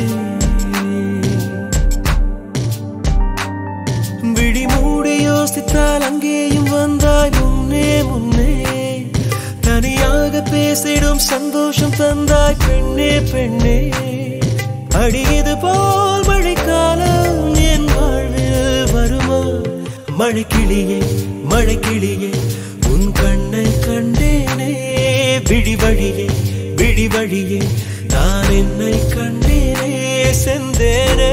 விழி மூடி யோசித்தால் அங்கேயும் வந்தாய் முன்னே முன்னே தனியாக பேசிடும் சந்தோஷம் தந்தாய் பெண்ணே பெண்ணே அடியது போல் மழைக்காலம் என் வாழ்வில் வருமா மழை கிளியே மழை கிளியே உன் கண்ணை கண்டேனே விழி வழியே விழி வழியே நான் என்னை கண்டேனே செந்தேனே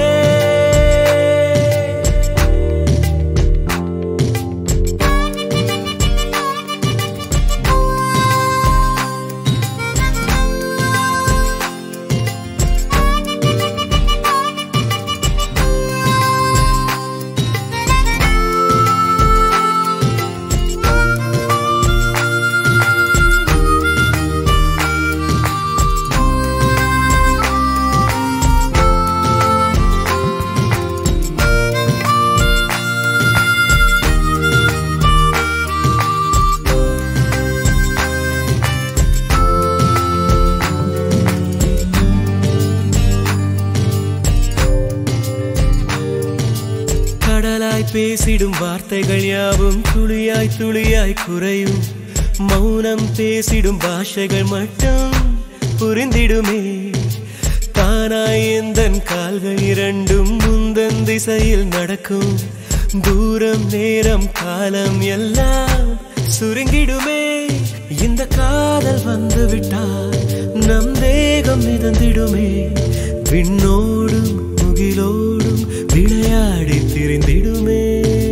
கடலாய் பேசிடும் வார்த்தைகள் யாவும் துளியாய் துளியாய் குறையும் மௌனம் பேசிடும் பாஷைகள் மட்டும் புரிந்திடுமே தானாய் எந்தன் கால்கள் இரண்டும் முந்தன் திசையில் நடக்கும் தூரம் நேரம் காலம் எல்லாம் சுருங்கிடுமே இந்த காதல் வந்து விட்டால் நம் தேகம் மிதந்திடுமே விண்ணோடும் முகிலோடும் விளையாடி திரிந்திடுமே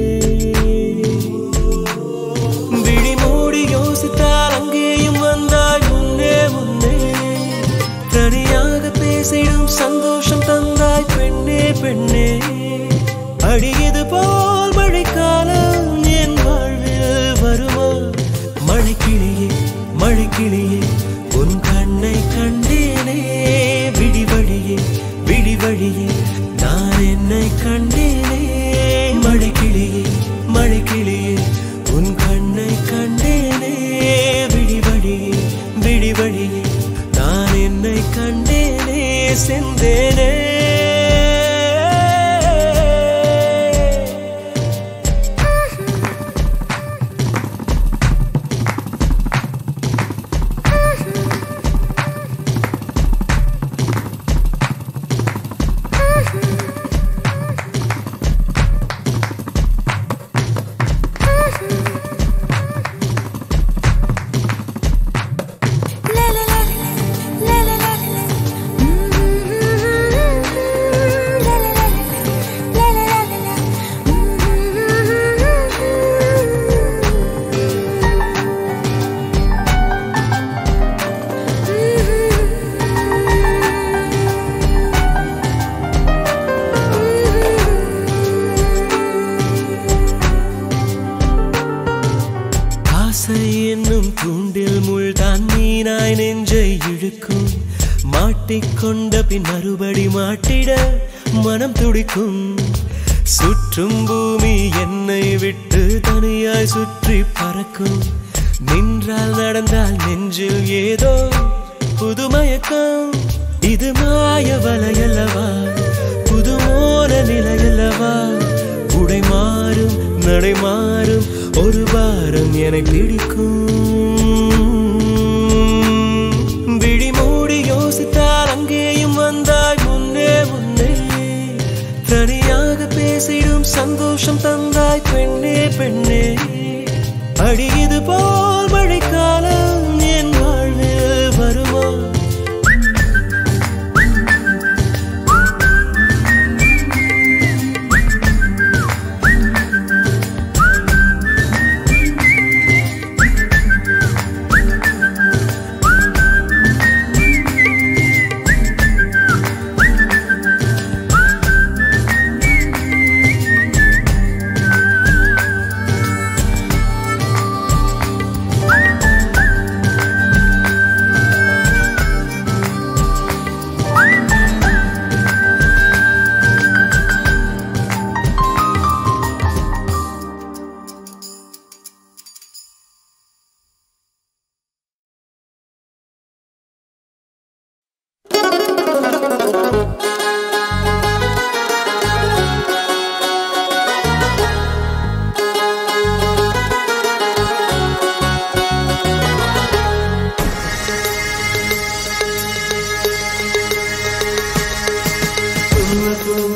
விழி மூடி யோசித்தால் அங்கேயும் வந்தாய் முன்னே முன்னே தனியாக பேசிடும் சந்தோஷம் தந்தாய் பெண்ணே பெண்ணே அடியது போல் மழைக்காலம் என் வாழ்வில் வருமா மழை கிளியே மழை கிளியே உன் கண்ணை கண்டேனே விடி வழியே விடி வழியே நான் என்னை கண்டேனே மழை கிளியே மழை கிளியே உன் கண்ணை கண்டேனே விடி வழியே விடி வழியே நான் என்னை கண்டேனே செந்தேனே ஆசை என்னும் தூண்டில் முள்தான் மீனாய் நெஞ்சை இழுக்கும் மாட்டிக்கொண்ட பின் மறுபடி மாட்டிட மனம் துடிக்கும் சுற்றும் பூமி என்னை விட்டு தனியாய் சுற்றி பறக்கும் நின்றால் நடந்தால் நெஞ்சில் ஏதோ புதுமயக்கம் இது மாய வலையல்லவா புதுமோன நிலையல்லவா உடை மாறும் நடை மாறும் ஒரு வாரம் என்னை பிடிக்கும் விழி மூடி யோசித்தால் அங்கேயும் வந்தாய் முன்னே முன்னே தனியாக பேசிடும் சந்தோஷம் தந்தாய் பெண்ணே பெண்ணே அடியது போல் மழைக்காலம் என் வாழ்வில் வருமா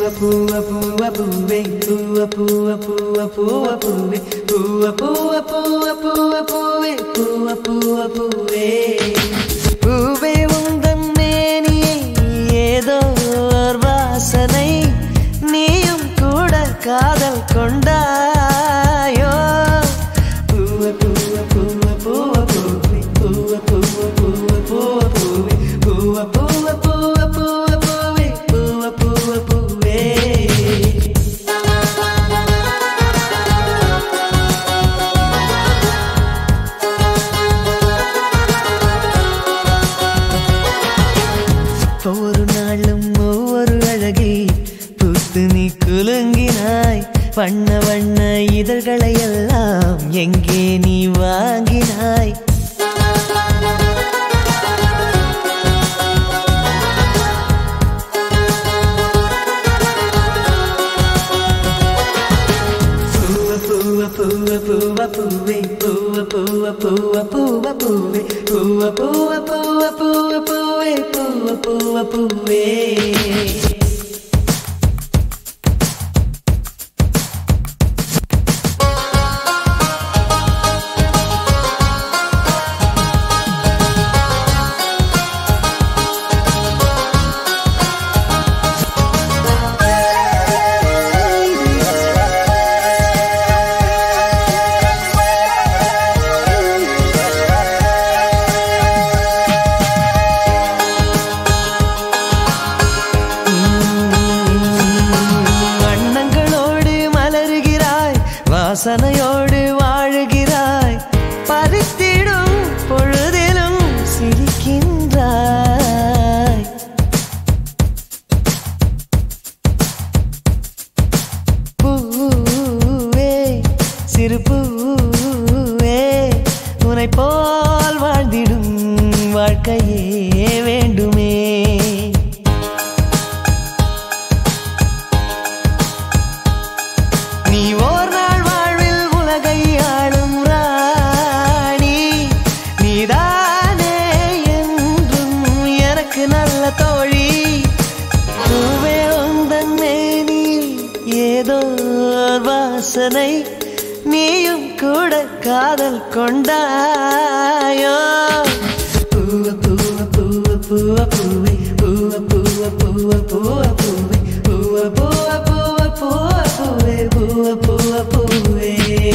பூவ பூவ பூவ பூவே பூவ பூவ பூவ பூவ பூவே பூவ பூவ பூவ பூவ பூவே பூவ பூவ பூவே பூவே உந்தன் மேனியை ஏதோ ஓர் வாசனை நீயும் கூட காதல் கொண்டாயோ பூவ பூவ பூவ பூவ பூவே பூவ பூவ பூவ பூவ பூவே பூவ பூவ பூவ பூவ பூவே பூவ பூவ பூவே ஒவ்வொரு நாளும் ஒவ்வொரு அழகில் பூத்து நீ குலுங்கினாய் வண்ண வண்ண இதழ்களை எல்லாம் எங்கே நீ வாங்கினாய் பூவ பூவ பூவ பூவ பூவே பூவ பூவ பூவ பூவ பூவே பூவ பூவ பூவ பூவ பூவே பூவ பூவ பூவே வண்ணங்களோடு மலருகிறாய் வாசனையோடு வாழுகிறாய் பறித்திடும் பொழுதிலும் சிரிக்கின்றாய் பூவே சிறு பூவே உனை போல் வாழ்ந்திடும் வாழ்க்கையே வேண்டுமே நீ ஓர் நாள் வாழ்வில் உலகை ஆளும் ராணி நீதானே என்றும் எனக்கு நல்ல தோழி பூவே உந்தன் மேனில் ஏதோ ஓர் வாசனை நீயும் கூட காதல் கொண்டாயோ பூவ பூவ பூவ பூவ பூவே பூவ பூவ பூவ பூவ பூவே பூவ பூவ பூவ பூவ பூவே பூவ பூவ பூவே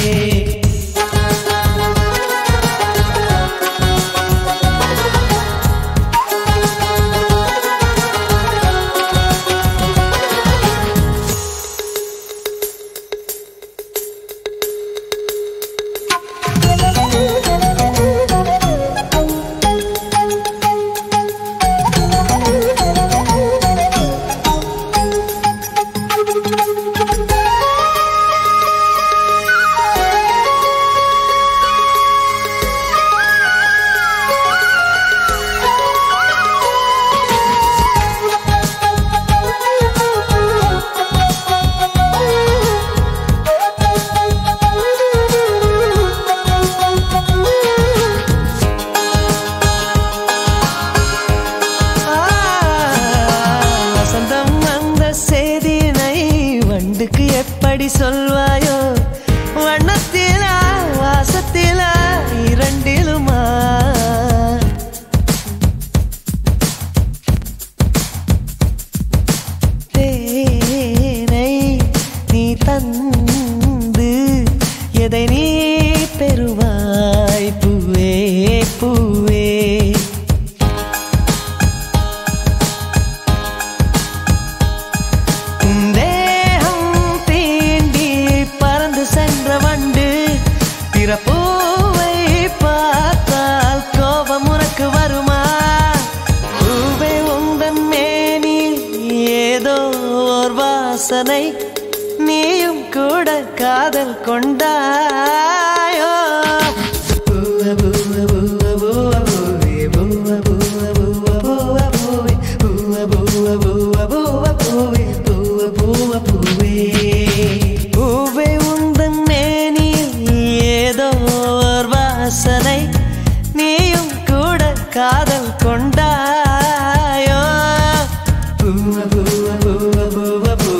வசந்தம் அந்த செய்தினை வண்டுக்கு எப்படி சொல்வாயோ வண்ணத்திலா வாசத்திலா இரண்டிலுமா தேனை நீ தந்து எதை நீ பெறுவாய் பூவே பூவே தேகம் தீண்டி பறந்து சென்ற வண்டு பிறப்பூவை பார்த்தால் கோபம் உனக்கு வருமா பூவே உந்தன் மேனில் ஏதோ ஓர் வாசனை நீயும் கூட காதல் கொண்டாயோ பூவ பூவ பூவ பூவ பூவே பூவ பூவ பூவ பூவ பூவே பூவ பூவ பூவ பூவ பூவே பூவ பூவ பூவே பூவே உந்தன் மேனில் ஏதோ ஓர் வாசனை நீயும் கூட காதல் கொண்டாயோ பூவ பூவ பூவ பூவ பூ